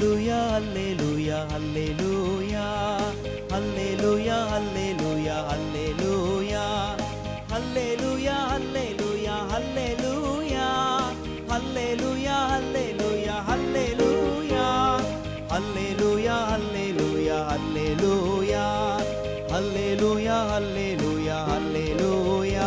அல்லேலூயா அல்லேலூயா அல்லேலூயா அல்லேலூயா அல்லேலூயா அல்லேலூயா அல்லேலூயா அல்லேலூயா அல்லேலூயா அல்லேலூயா அல்லேலூயா அல்லேலூயா அல்லேலூயா அல்லேலூயா அல்லேலூயா அல்லேலூயா அல்லேலூயா அல்லேலூயா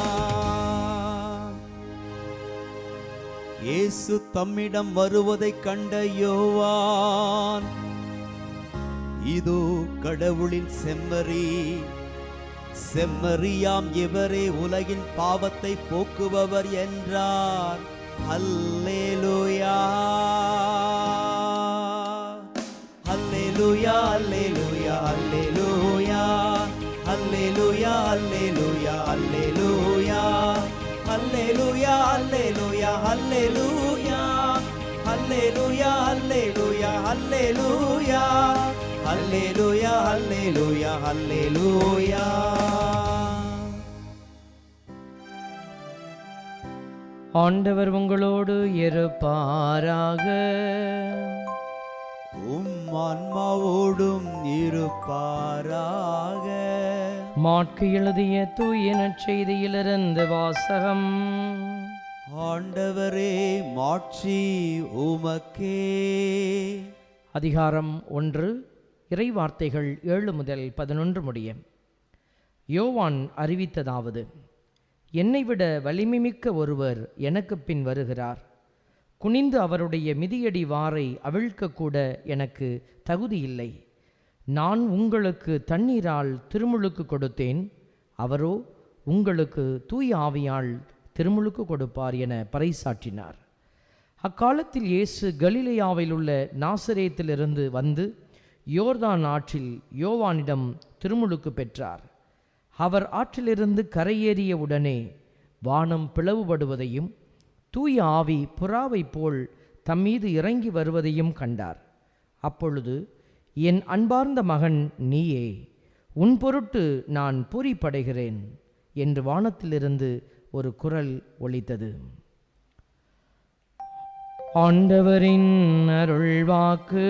இயேசு தம்மிடம் வருவதைக் கண்ட யோவான் இதோ கடவுளின் செம்மறி செம்மறியாம் இவரே உலகின் பாவத்தை போக்குபவர் என்றார் அல்லேலூயா அல்லேலூயா அல்லேலூயா அல்லேலூயா அல்லேலூயா அல்லேலூயா அல்லேலூயா அல்லேலூயா அல்லேலூயா அல்லேலூயா அல்லேலூயா அல்லேலூயா அல்லேலூயா அல்லேலூயா அல்லேலூயா அல்லேலூயா ஆண்டவர் உங்களோடு இருப்பாராக உம் ஆன்மாவோடும் இருப்பாராக மாற்கு எழுதிய தூய நற்செய்தியிலிருந்து வாசகம் ஆண்டவரே மாட்சி உமக்கே அதிகாரம் ஒன்று இறை வார்த்தைகள் ஏழு முதல் பதினொன்று முடிய யோவான் அறிவித்ததாவது என்னை விட வலிமைமிக்க ஒருவர் எனக்கு பின் வருகிறார் குனிந்து அவருடைய மிதியடி வாரை அவிழ்க்கக்கூட எனக்கு தகுதி இல்லை நான் உங்களுக்கு தண்ணீரால் திருமுழுக்கு கொடுத்தேன் அவரோ உங்களுக்கு தூய ஆவியால் திருமுழுக்கு கொடுப்பார் என பறைசாற்றினார் அக்காலத்தில் இயேசு கலிலேயாவில் உள்ள நாசரேத்திலிருந்து வந்து யோர்தான் ஆற்றில் யோவானிடம் திருமுழுக்கு பெற்றார் அவர் ஆற்றிலிருந்து கரையேறிய உடனே வானம் பிளவுபடுவதையும் தூய ஆவி புறாவைப் போல் தம்மீது இறங்கி வருவதையும் கண்டார் அப்பொழுது என் அன்பார்ந்த மகன் நீயே உன் பொருட்டு நான் பூரிப்படைகிறேன் என்று வானத்திலிருந்து ஒரு குரல் ஒலித்தது ஆண்டவரின் அருள்வாக்கு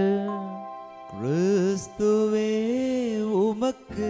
கிறிஸ்துவே உமக்கு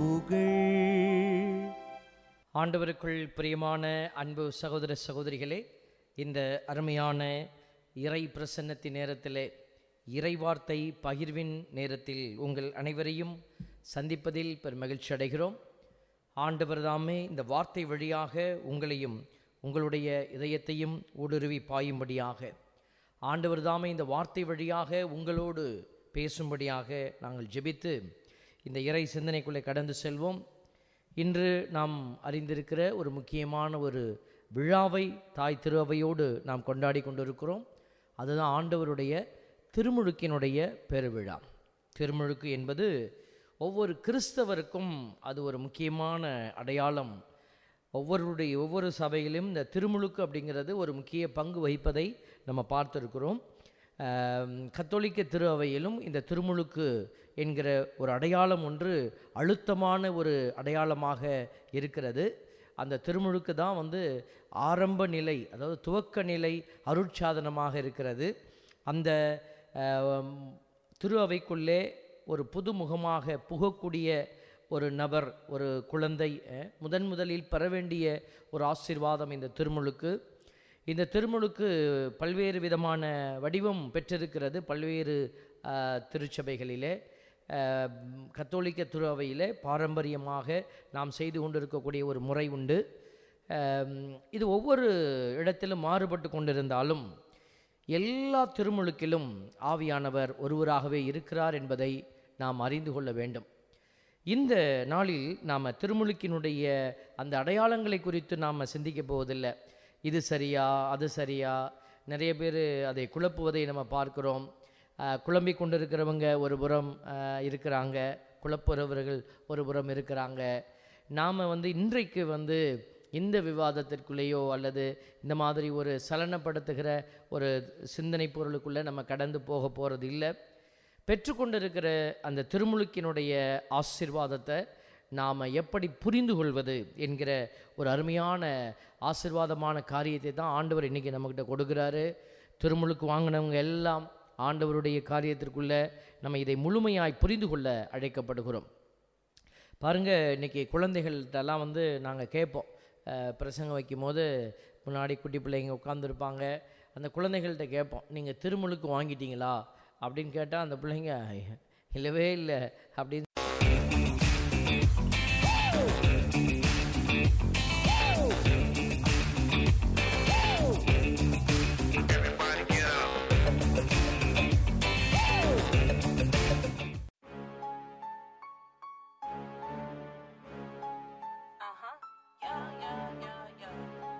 புகழ் ஆண்டவருக்குள் பிரியமான அன்பு சகோதர சகோதரிகளே இந்த அருமையான இறை பிரசன்னத்தின் நேரத்திலே இறை வார்த்தை பகிர்வின் நேரத்தில் உங்கள் அனைவரையும் சந்திப்பதில் பெரும் மகிழ்ச்சி அடைகிறோம் ஆண்டவர் தாமே இந்த வார்த்தை வழியாக உங்களையும் உங்களுடைய இதயத்தையும் ஊடுருவி பாயும்படியாக ஆண்டவர் தாமே இந்த வார்த்தை வழியாக உங்களோடு பேசும்படியாக நாங்கள் ஜெபித்து இந்த இறை சிந்தனைக்குள்ளே கடந்து செல்வோம் இன்று நாம் அறிந்திருக்கிற ஒரு முக்கியமான ஒரு விழாவை தாய் திருவையோடு நாம் கொண்டாடி கொண்டிருக்கிறோம் அதுதான் ஆண்டவருடைய திருமுழுக்கினுடைய பெருவிழா திருமுழுக்கு என்பது ஒவ்வொரு கிறிஸ்தவருக்கும் அது ஒரு முக்கியமான அடையாளம் ஒவ்வொருடைய ஒவ்வொரு சபையிலும் இந்த திருமுழுக்கு அப்படிங்கிறது ஒரு முக்கிய பங்கு வகிப்பதை நம்ம பார்த்துருக்கிறோம் ஆம், கத்தோலிக்க திரு அவையிலும் இந்த திருமுழுக்கு என்கிற ஒரு அடையாளம் ஒன்று அழுத்தமான ஒரு அடையாளமாக இருக்கிறது அந்த திருமுழுக்கு தான் வந்து ஆரம்ப நிலை அதாவது துவக்க நிலை அருட்சாதனமாக இருக்கிறது அந்த ஆம், திரு அவைக்குள்ளே ஒரு புது முகமாக புகக்கூடிய ஒரு நபர் ஒரு குழந்தை அஹ், முதன் முதலில் பெற வேண்டிய ஒரு ஆசீர்வாதம் இந்த திருமுழுக்கு இந்த திருமுழுக்கு பல்வேறு விதமான வடிவம் பெற்றிருக்கிறது பல்வேறு அஹ், திருச்சபைகளிலே அஹ், கத்தோலிக்க திரு அவையிலே பாரம்பரியமாக நாம் செய்து கொண்டிருக்கக்கூடிய ஒரு முறை உண்டு அஹ், இது ஒவ்வொரு இடத்திலும் மாறுபட்டு கொண்டிருந்தாலும் எல்லா திருமுழுக்கிலும் ஆவியானவர் ஒருவராகவே இருக்கிறார் என்பதை நாம் அறிந்து கொள்ள வேண்டும் இந்த நாளில் நாம் திருமுழுக்கினுடைய அந்த அடையாளங்களை குறித்து நாம் சிந்திக்க போவதில்லை இது சரியா அது சரியா நிறைய பேர் அதை குழப்புவதை நம்ம பார்க்கிறோம் அஹ், குழம்பிக் கொண்டிருக்கிறவங்க ஒரு புறம் அஹ், இருக்கிறாங்க குழப்புறவர்கள் ஒரு புறம் இருக்கிறாங்க நாம் வந்து இன்றைக்கு வந்து இந்த விவாதத்திற்குள்ளேயோ அல்லது இந்த மாதிரி ஒரு சலனப்படுத்துகிற ஒரு சிந்தனை பொருளுக்குள்ளே நம்ம கடந்து போக போகிறது இல்லை பெற்றுக்கொண்டிருக்கிற அந்த திருமுழுக்கினுடைய ஆசீர்வாதத்தை நாம் எப்படி புரிந்து கொள்வது என்கிற ஒரு அருமையான ஆசீர்வாதமான காரியத்தை தான் ஆண்டவர் இன்றைக்கி நம்மக்கிட்ட கொடுக்குறாரு திருமுழுக்கு வாங்கினவங்க எல்லாம் ஆண்டவருடைய காரியத்திற்குள்ளே நம்ம இதை முழுமையாய் புரிந்து கொள்ள அழைக்கப்படுகிறோம் பாருங்க இன்னைக்கு குழந்தைகள்கிட்டலாம் வந்து நாங்கள் கேட்போம் அஹ், பிரசங்கம் வைக்கும் போது முன்னாடி குட்டி பிள்ளைங்க உட்காந்துருப்பாங்க அந்த குழந்தைகள்கிட்ட கேட்போம் நீங்கள் திருமுழுக்கு வாங்கிட்டீங்களா அப்படின்னு கேட்டால் அந்த பிள்ளைங்க இல்லவே இல்லை அப்படின்னு Uh-huh. Yeah, yeah, yeah, yeah.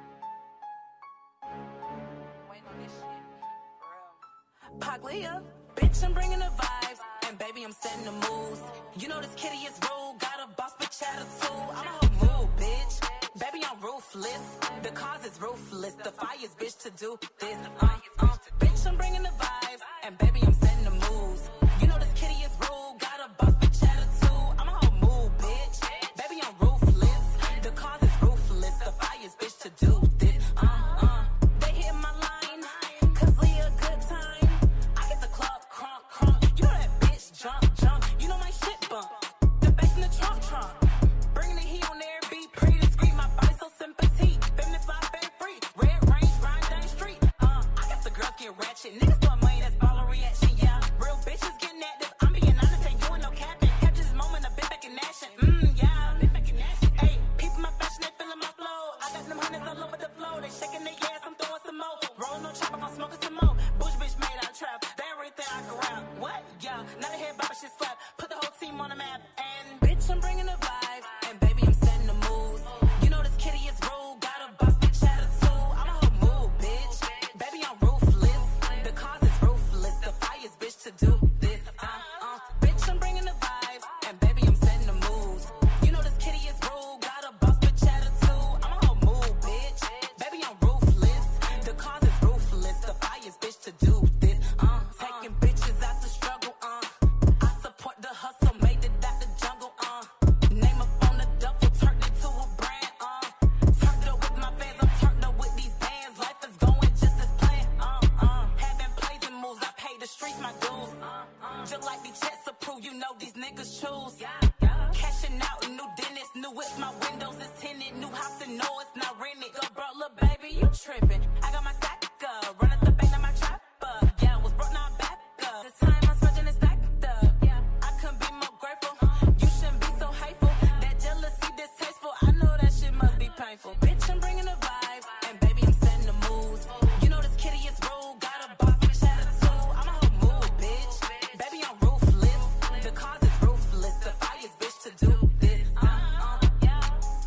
Waiting on this shit. For real. Paglia, bitch, I'm bringing the vibes. And baby, I'm setting the moves. You know this kitty is rude. Got a boss, but chatter too. I'm a move, bitch. Baby, I'm ruthless. The cause is ruthless. The fire's bitch to do this. Uh, uh. Bitch, I'm bringing the vibes. And baby, I'm setting the moves. You know this kitty is rude. Got a boss, but chatter too. I'm a move, bitch. Baby, I'm ruthless. The cause is ruthless. The fire's bitch to do this. Uh, uh. They hit my line. Cause we a good time. I get the club crunk, crunk. You know that bitch jump, jump. You know my shit bump. The bass in the trunk, trunk. Bringing the heat on their beat. Pretty discreet. My body so sympathy. Feminine fly, fair free. Red range, ride down street. Uh, I got the girls get ratchet. Niggas throwing money, that's baller reaction. Yeah, real bitches getting active. I'm being honest, ain't doing no capping. Capture this moment, a bit back in action. Mmm, yeah, bit back in action. Hey, people my fashion, they feeling my flow. I got them hundreds all over the floor. They shaking their ass, I'm throwing some more. Rolling no trap, I'm smoking some more. Bush bitch made out trap. They everything I can rap. What? Yeah, now they hear about shit slap. Put the whole team on the map. And bitch, I'm bringing the vibes. And baby, I'm setting the moves. You know this kitty is rude. Got a boss, bitch, attitude. I'm a whole move, bitch. Baby, I'm ruthless. The cause is ruthless. The fire's bitch to do this. Uh, uh. Bitch, I'm bringing the vibes. And baby, I'm setting the moves. You know this kitty is rude. Got a boss, bitch, attitude. I'm a whole move, bitch. Baby, I'm ruthless. The cause is ruthless. The fire's bitch to do this. Uh, taking bitches out the struggle. Uh, I support the hustle. Made it out the jungle. Uh, name up on the duffel. Turned it to a brand. Uh, turned up with my fans. I'm turned up with these bands. Life is going just as planned. Uh, uh, having plays and moves. I pay the streets my dues. Uh, uh, just like these checks approve. You know these niggas choose. Cashing out new dentist. New whip. My windows is tinted. New house and no, it's not rented. Go bro, little baby, you tripping. I got my sack up. Run at the bank, now my trap up. Yeah, was broke, now I'm back up. This time I'm smudging and stacked up. Yeah, I couldn't be more grateful. You shouldn't be so hateful. That jealousy distasteful. I know that shit must be painful. Bitch, I'm bringing the vibes. And baby, I'm setting the moves. You know this kitty is rude. Got a boss, bitch, attitude. I'm a whole move, bitch. Baby, I'm ruthless. The cause is ruthless. The fire's bitch to do this. Uh, uh, yeah.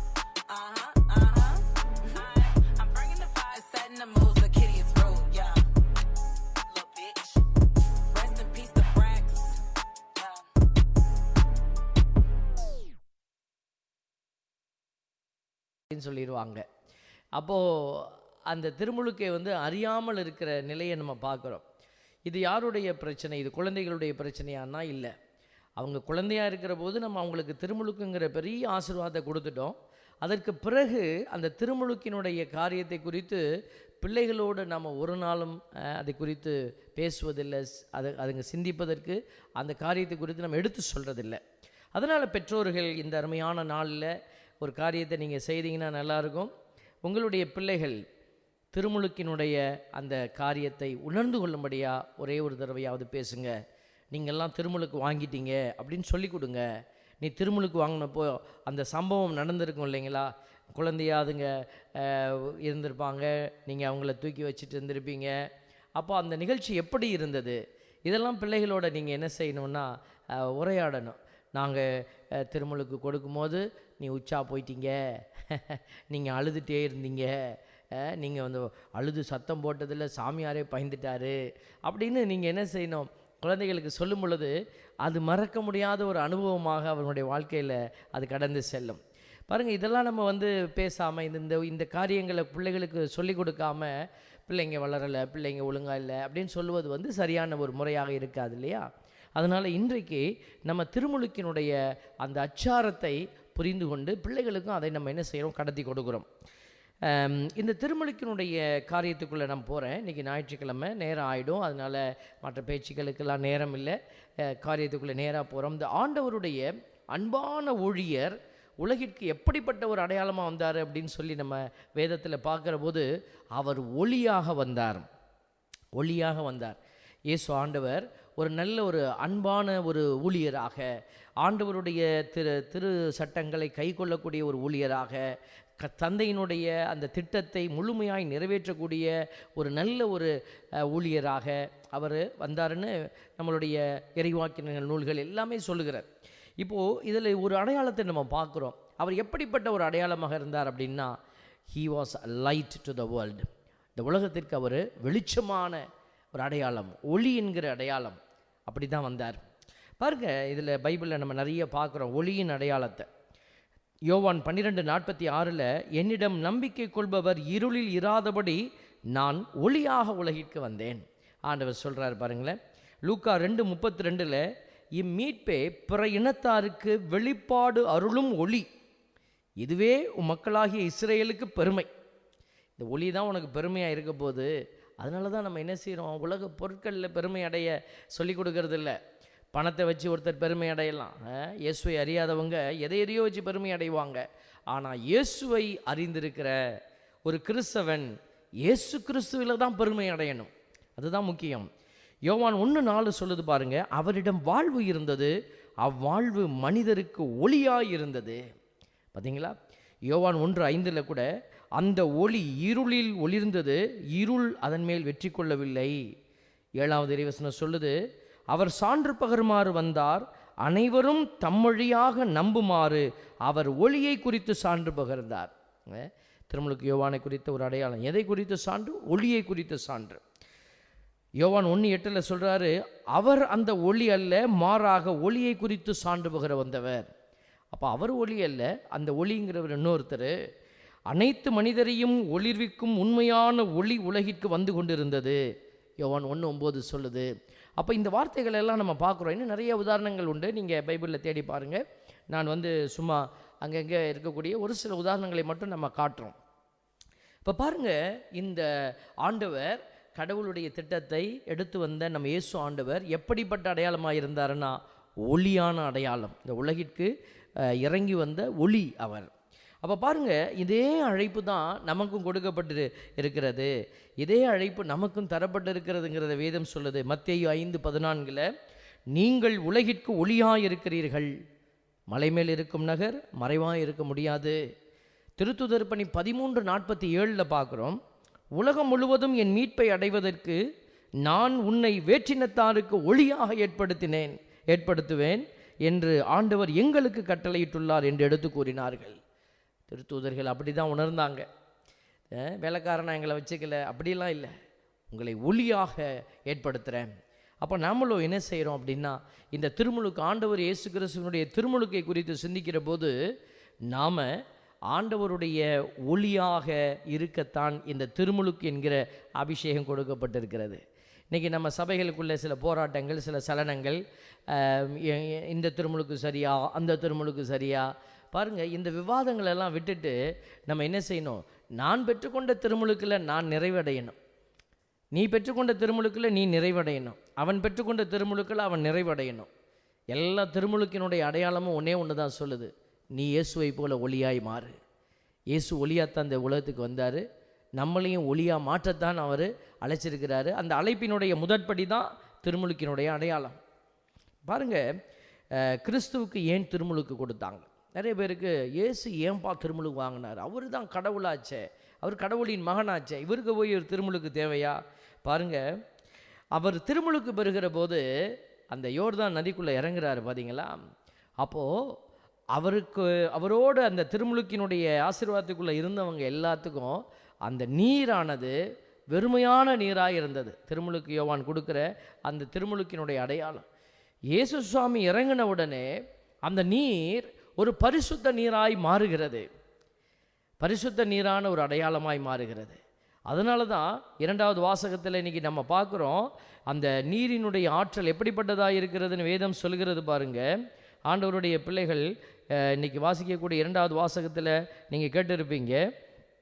Uh-huh, uh-huh. I'm bringing the fire, setting the moves. The kitty is rude, yeah. Little bitch. Rest in peace, the Brax. Yeah. அப்படின்னு சொல்லிடுவாங்க அப்போது அந்த திருமுழுக்கை வந்து அறியாமல் இருக்கிற நிலையை நம்ம பார்க்குறோம் இது யாருடைய பிரச்சனை இது குழந்தைகளுடைய பிரச்சனையானா இல்லை அவங்க குழந்தையாக இருக்கிற போது நம்ம அவங்களுக்கு திருமுழுக்குங்கிற பெரிய ஆசீர்வாதத்தை கொடுத்துட்டோம் அதற்கு பிறகு அந்த திருமுழுக்கினுடைய காரியத்தை குறித்து பிள்ளைகளோடு நம்ம ஒரு நாளும் அஹ், அதை குறித்து பேசுவதில்லை ஸ்- அது அதுங்க சிந்திப்பதற்கு அந்த காரியத்தை குறித்து நம்ம எடுத்து சொல்கிறதில்லை அதனால் பெற்றோர்கள் இந்த அருமையான நாளில் ஒரு காரியத்தை நீங்கள் செய்தீங்கன்னா நல்லாயிருக்கும் உங்களுடைய பிள்ளைகள் திருமுழுக்கினுடைய அந்த காரியத்தை உணர்ந்து கொள்ளும்படியாக ஒரே ஒரு தடவையாவது பேசுங்க நீங்கள்லாம் திருமுழுக்கு வாங்கிட்டீங்க அப்படின்னு சொல்லி கொடுங்க நீ திருமுழுக்கு வாங்கினப்போ அந்த சம்பவம் நடந்திருக்கும் இல்லைங்களா குழந்தையாதுங்க அஹ், இருந்திருப்பாங்க நீங்கள் அவங்கள தூக்கி வச்சுட்டு இருந்திருப்பீங்க அப்போ அந்த நிகழ்ச்சி எப்படி இருந்தது இதெல்லாம் பிள்ளைகளோட நீங்கள் என்ன செய்யணும்னா அஹ், உரையாடணும் நாங்கள் திருமுழுக்கு கொடுக்கும்போது நீ உச்சா போயிட்டீங்க நீங்கள் அழுதுகிட்டே இருந்தீங்க நீங்கள் வந்து அழுது சத்தம் போட்டதில் சாமியாரே பயந்துட்டாரு அப்படின்னு நீங்கள் என்ன செய்யணும் குழந்தைகளுக்கு சொல்லும் பொழுது அது மறக்க முடியாத ஒரு அனுபவமாக அவர்களுடைய வாழ்க்கையில் அது கடந்து செல்லும் பாருங்கள் இதெல்லாம் நம்ம வந்து பேசாமல் இந்த இந்த இந்த காரியங்களை பிள்ளைகளுக்கு சொல்லிக் கொடுக்காம பிள்ளைங்க வளரலை பிள்ளைங்க ஒழுங்கா இல்லை அப்படின்னு சொல்லுவது வந்து சரியான ஒரு முறையாக இருக்காது இல்லையா அதனால் இன்றைக்கு நம்ம திருமுழுக்கினுடைய அந்த அச்சாரத்தை புரிந்து கொண்டு பிள்ளைகளுக்கும் அதை நம்ம என்ன செய்கிறோம் கடத்தி கொடுக்குறோம் ஆம், இந்த திருமலுக்கினுடைய காரியத்துக்குள்ளே நான் போகிறேன் இன்றைக்கி ஞாயிற்றுக்கிழமை நேரம் ஆகிடும் அதனால் மற்ற பேச்சுக்களுக்கெல்லாம் நேரம் இல்லை அஹ், காரியத்துக்குள்ளே நேராக போகிறோம் இந்த ஆண்டவருடைய அன்பான ஊழியர் உலகிற்கு எப்படிப்பட்ட ஒரு அடையாளமாக வந்தார் அப்படின்னு சொல்லி நம்ம வேதத்தில் பார்க்குற போது அவர் ஒளியாக வந்தார் ஒளியாக வந்தார் இயேசு ஆண்டவர் ஒரு நல்ல ஒரு அன்பான ஒரு ஊழியராக ஆண்டவருடைய திரு திரு சட்டங்களை கை கொள்ளக்கூடிய ஒரு ஊழியராக க தந்தையினுடைய அந்த திட்டத்தை முழுமையாய் நிறைவேற்றக்கூடிய ஒரு நல்ல ஒரு அஹ், ஊழியராக அவர் வந்தாருன்னு நம்மளுடைய இறைவாக்கின நூல்கள் எல்லாமே சொல்லுகிறார் இப்போது இதில் ஒரு அடையாளத்தை நம்ம பார்க்குறோம் அவர் எப்படிப்பட்ட ஒரு அடையாளமாக இருந்தார் அப்படின்னா he was light to the world இந்த உலகத்திற்கு அவர் வெளிச்சமான ஒரு அடையாளம் ஒளி என்கிற அடையாளம் அப்படி தான் வந்தார் பாருங்க இதில் பைபிளில் நம்ம நிறைய பார்க்குறோம் ஒளியின் அடையாளத்தை யோவான் பன்னிரெண்டு நாற்பத்தி ஆறில் என்னிடம் நம்பிக்கை கொள்பவர் இருளில் இராதபடி நான் ஒளியாக உலகிற்கு வந்தேன் ஆண்டவர் சொல்கிறார் பாருங்களேன் லூக்கா ரெண்டு முப்பத்தி ரெண்டில் இம்மீட்பே பிற இனத்தாருக்கு வெளிப்பாடு அருளும் ஒளி இதுவே உன் மக்களாகிய இஸ்ரேலுக்கு பெருமை இந்த ஒளி தான் உனக்கு பெருமையாக இருக்க போது அதனால தான் நம்ம என்ன செய்கிறோம் உலக பொருட்களில் பெருமை அடைய சொல்லி கொடுக்கறது இல்ல பணத்தை வச்சு ஒருத்தர் பெருமை அடையலாம் அஹ், இயேசுவை அறியாதவங்க எதை எதையோ வச்சு பெருமை அடைவாங்க ஆனால் இயேசுவை அறிந்திருக்கிற ஒரு கிறிஸ்தவன் இயேசு கிறிஸ்துவில் தான் பெருமை அடையணும் அதுதான் முக்கியம் யோவான் ஒன்று நாலு சொல்லுது பாருங்க அவரிடம் வாழ்வு இருந்தது அவ்வாழ்வு மனிதருக்கு ஒளியாய் இருந்தது பார்த்தீங்களா யோவான் ஒன்று ஐந்தில் கூட அந்த ஒளி இருளில் ஒளிர்ந்தது இருள் அதன் மேல் வெற்றி கொள்ளவில்லை ஏழாவது இறைவசனம் சொல்லுது அவர் சான்று பகருமாறு வந்தார் அனைவரும் தம்மொழியாக நம்புமாறு அவர் ஒளியை குறித்து சான்று பகர்ந்தார் அஹ், திருமுழுக்கு யோவானை குறித்த ஒரு அடையாளம் எதை குறித்த சான்று ஒளியை குறித்த சான்று யோவான் ஒன்று எட்டில் சொல்கிறாரு அவர் அந்த ஒளி அல்ல மாறாக ஒளியை குறித்து சான்று பகர வந்தவர் அப்போ அவர் ஒளி அல்ல அந்த ஒளிங்கிறவர் இன்னொருத்தர் அனைத்து மனிதரையும் ஒளிர்விக்கும் உண்மையான ஒளி உலகிற்கு வந்து கொண்டிருந்தது யோவான் ஒன்று ஒம்பது சொல்லுது அப்போ இந்த வார்த்தைகள் எல்லாம் நம்ம பார்க்குறோம் இன்னும் நிறைய உதாரணங்கள் உண்டு நீங்கள் பைபிளில் தேடி பாருங்கள் நான் வந்து சும்மா அங்கங்கே இருக்கக்கூடிய ஒரு சில உதாரணங்களை மட்டும் நம்ம காட்டுறோம் இப்போ பாருங்க இந்த ஆண்டவர் கடவுளுடைய திட்டத்தை எடுத்து வந்த நம்ம இயேசு ஆண்டவர் எப்படிப்பட்ட அடையாளமாக இருந்தாருன்னா ஒளியான அடையாளம் இந்த உலகிற்கு அஹ், இறங்கி வந்த ஒளி அவர் அப்போ பாருங்க இதே அழைப்பு தான் நமக்கும் கொடுக்கப்பட்டு இருக்கிறது இதே அழைப்பு நமக்கும் தரப்பட்டு இருக்கிறதுங்கிறத வேதம் சொல்லுது மத்தேயு ஐந்து பதினான்கில் நீங்கள் உலகிற்கு ஒளியாக இருக்கிறீர்கள் மலை மேல் இருக்கும் நகர் மறைவாக இருக்க முடியாது திருத்துதர் பணி பதிமூன்று நாற்பத்தி ஏழில் பார்க்குறோம் உலகம் முழுவதும் என் மீட்பை அடைவதற்கு நான் உன்னை வேற்றினத்தாருக்கு ஒளியாக ஏற்படுத்தினேன் ஏற்படுத்துவேன் என்று ஆண்டவர் எங்களுக்கு கட்டளையிட்டுள்ளார் என்று எடுத்து கூறினார்கள் திருத்தூதர்கள் அப்படி தான் உணர்ந்தாங்க அஹ், வேலைக்காரனா எங்களை வச்சுக்கல அப்படிலாம் இல்லை உங்களை ஒளியாக ஏற்படுத்துகிறேன் அப்போ நாமளும் என்ன செய்கிறோம் அப்படின்னா இந்த திருமுழுக்கு ஆண்டவர் இயேசு கிறிஸ்துவனுடைய திருமுழுக்கை குறித்து சிந்திக்கிற போது நாம் ஆண்டவருடைய ஒளியாக இருக்கத்தான் இந்த திருமுழுக்கு என்கிற அபிஷேகம் கொடுக்கப்பட்டிருக்கிறது இன்றைக்கி நம்ம சபைகளுக்குள்ள சில போராட்டங்கள் சில சலனங்கள் ஆம், எ- எ- இந்த திருமுழுக்கு சரியா அந்த திருமுழுக்கு சரியா பாருங்கள் இந்த விவாதங்கள் எல்லாம் விட்டுட்டு நம்ம என்ன செய்யணும் நான் பெற்றுக்கொண்ட திருமுழுக்கில் நான் நிறைவடையணும் நீ பெற்றுக்கொண்ட திருமுழுக்கில் நீ நிறைவடையணும் அவன் பெற்றுக்கொண்ட திருமுழுக்கில் அவன் நிறைவடையணும் எல்லா திருமுழுக்கினுடைய அடையாளமும் ஒன்றே ஒன்று தான் சொல்லுது நீ இயேசுவை போல ஒளியாய் மாறு இயேசு ஒளியாத்தான் இந்த உலகத்துக்கு வந்தார் நம்மளையும் ஒளியாக மாற்றத்தான் அவர் அழைச்சிருக்கிறாரு அந்த அழைப்பினுடைய முதற்படி தான் திருமுழுக்கினுடைய அடையாளம் பாருங்க அஹ், கிறிஸ்துவுக்கு ஏன் திருமுழுக்கு கொடுத்தாங்க நிறைய பேருக்கு இயேசு ஏன்பா திருமுழுக்கு வாங்கினார் அவர் தான் கடவுளாச்சே அவர் கடவுளின் மகனாச்சே இவருக்கு போய் ஒரு திருமுழுக்கு தேவையா பாருங்க அவர் திருமுழுக்கு பெறுகிற போது அந்த யோர்தான் நதிக்குள்ளே இறங்குறாரு பார்த்தீங்களா அப்போது அவருக்கு அவரோடு அந்த திருமுழுக்கினுடைய ஆசீர்வாதத்துக்குள்ளே இருந்தவங்க எல்லாத்துக்கும் அந்த நீரானது வெறுமையான நீராக இருந்தது திருமுழுக்கு யோவான் கொடுக்குற அந்த திருமுழுக்கினுடைய அடையாளம் இயேசு சுவாமி இறங்கின உடனே அந்த நீர் ஒரு பரிசுத்த நீராய் மாறுகிறது பரிசுத்த நீரான ஒரு அடையாளமாய் மாறுகிறது அதனால தான் இரண்டாவது வாசகத்தில் இன்னைக்கு நம்ம பார்க்குறோம் அந்த நீரினுடைய ஆற்றல் எப்படிப்பட்டதாக இருக்கிறதுன்னு வேதம் சொல்கிறது பாருங்க ஆண்டவருடைய பிள்ளைகள் அஹ், இன்னைக்கு வாசிக்கக்கூடிய இரண்டாவது வாசகத்தில் நீங்கள் கேட்டிருப்பீங்க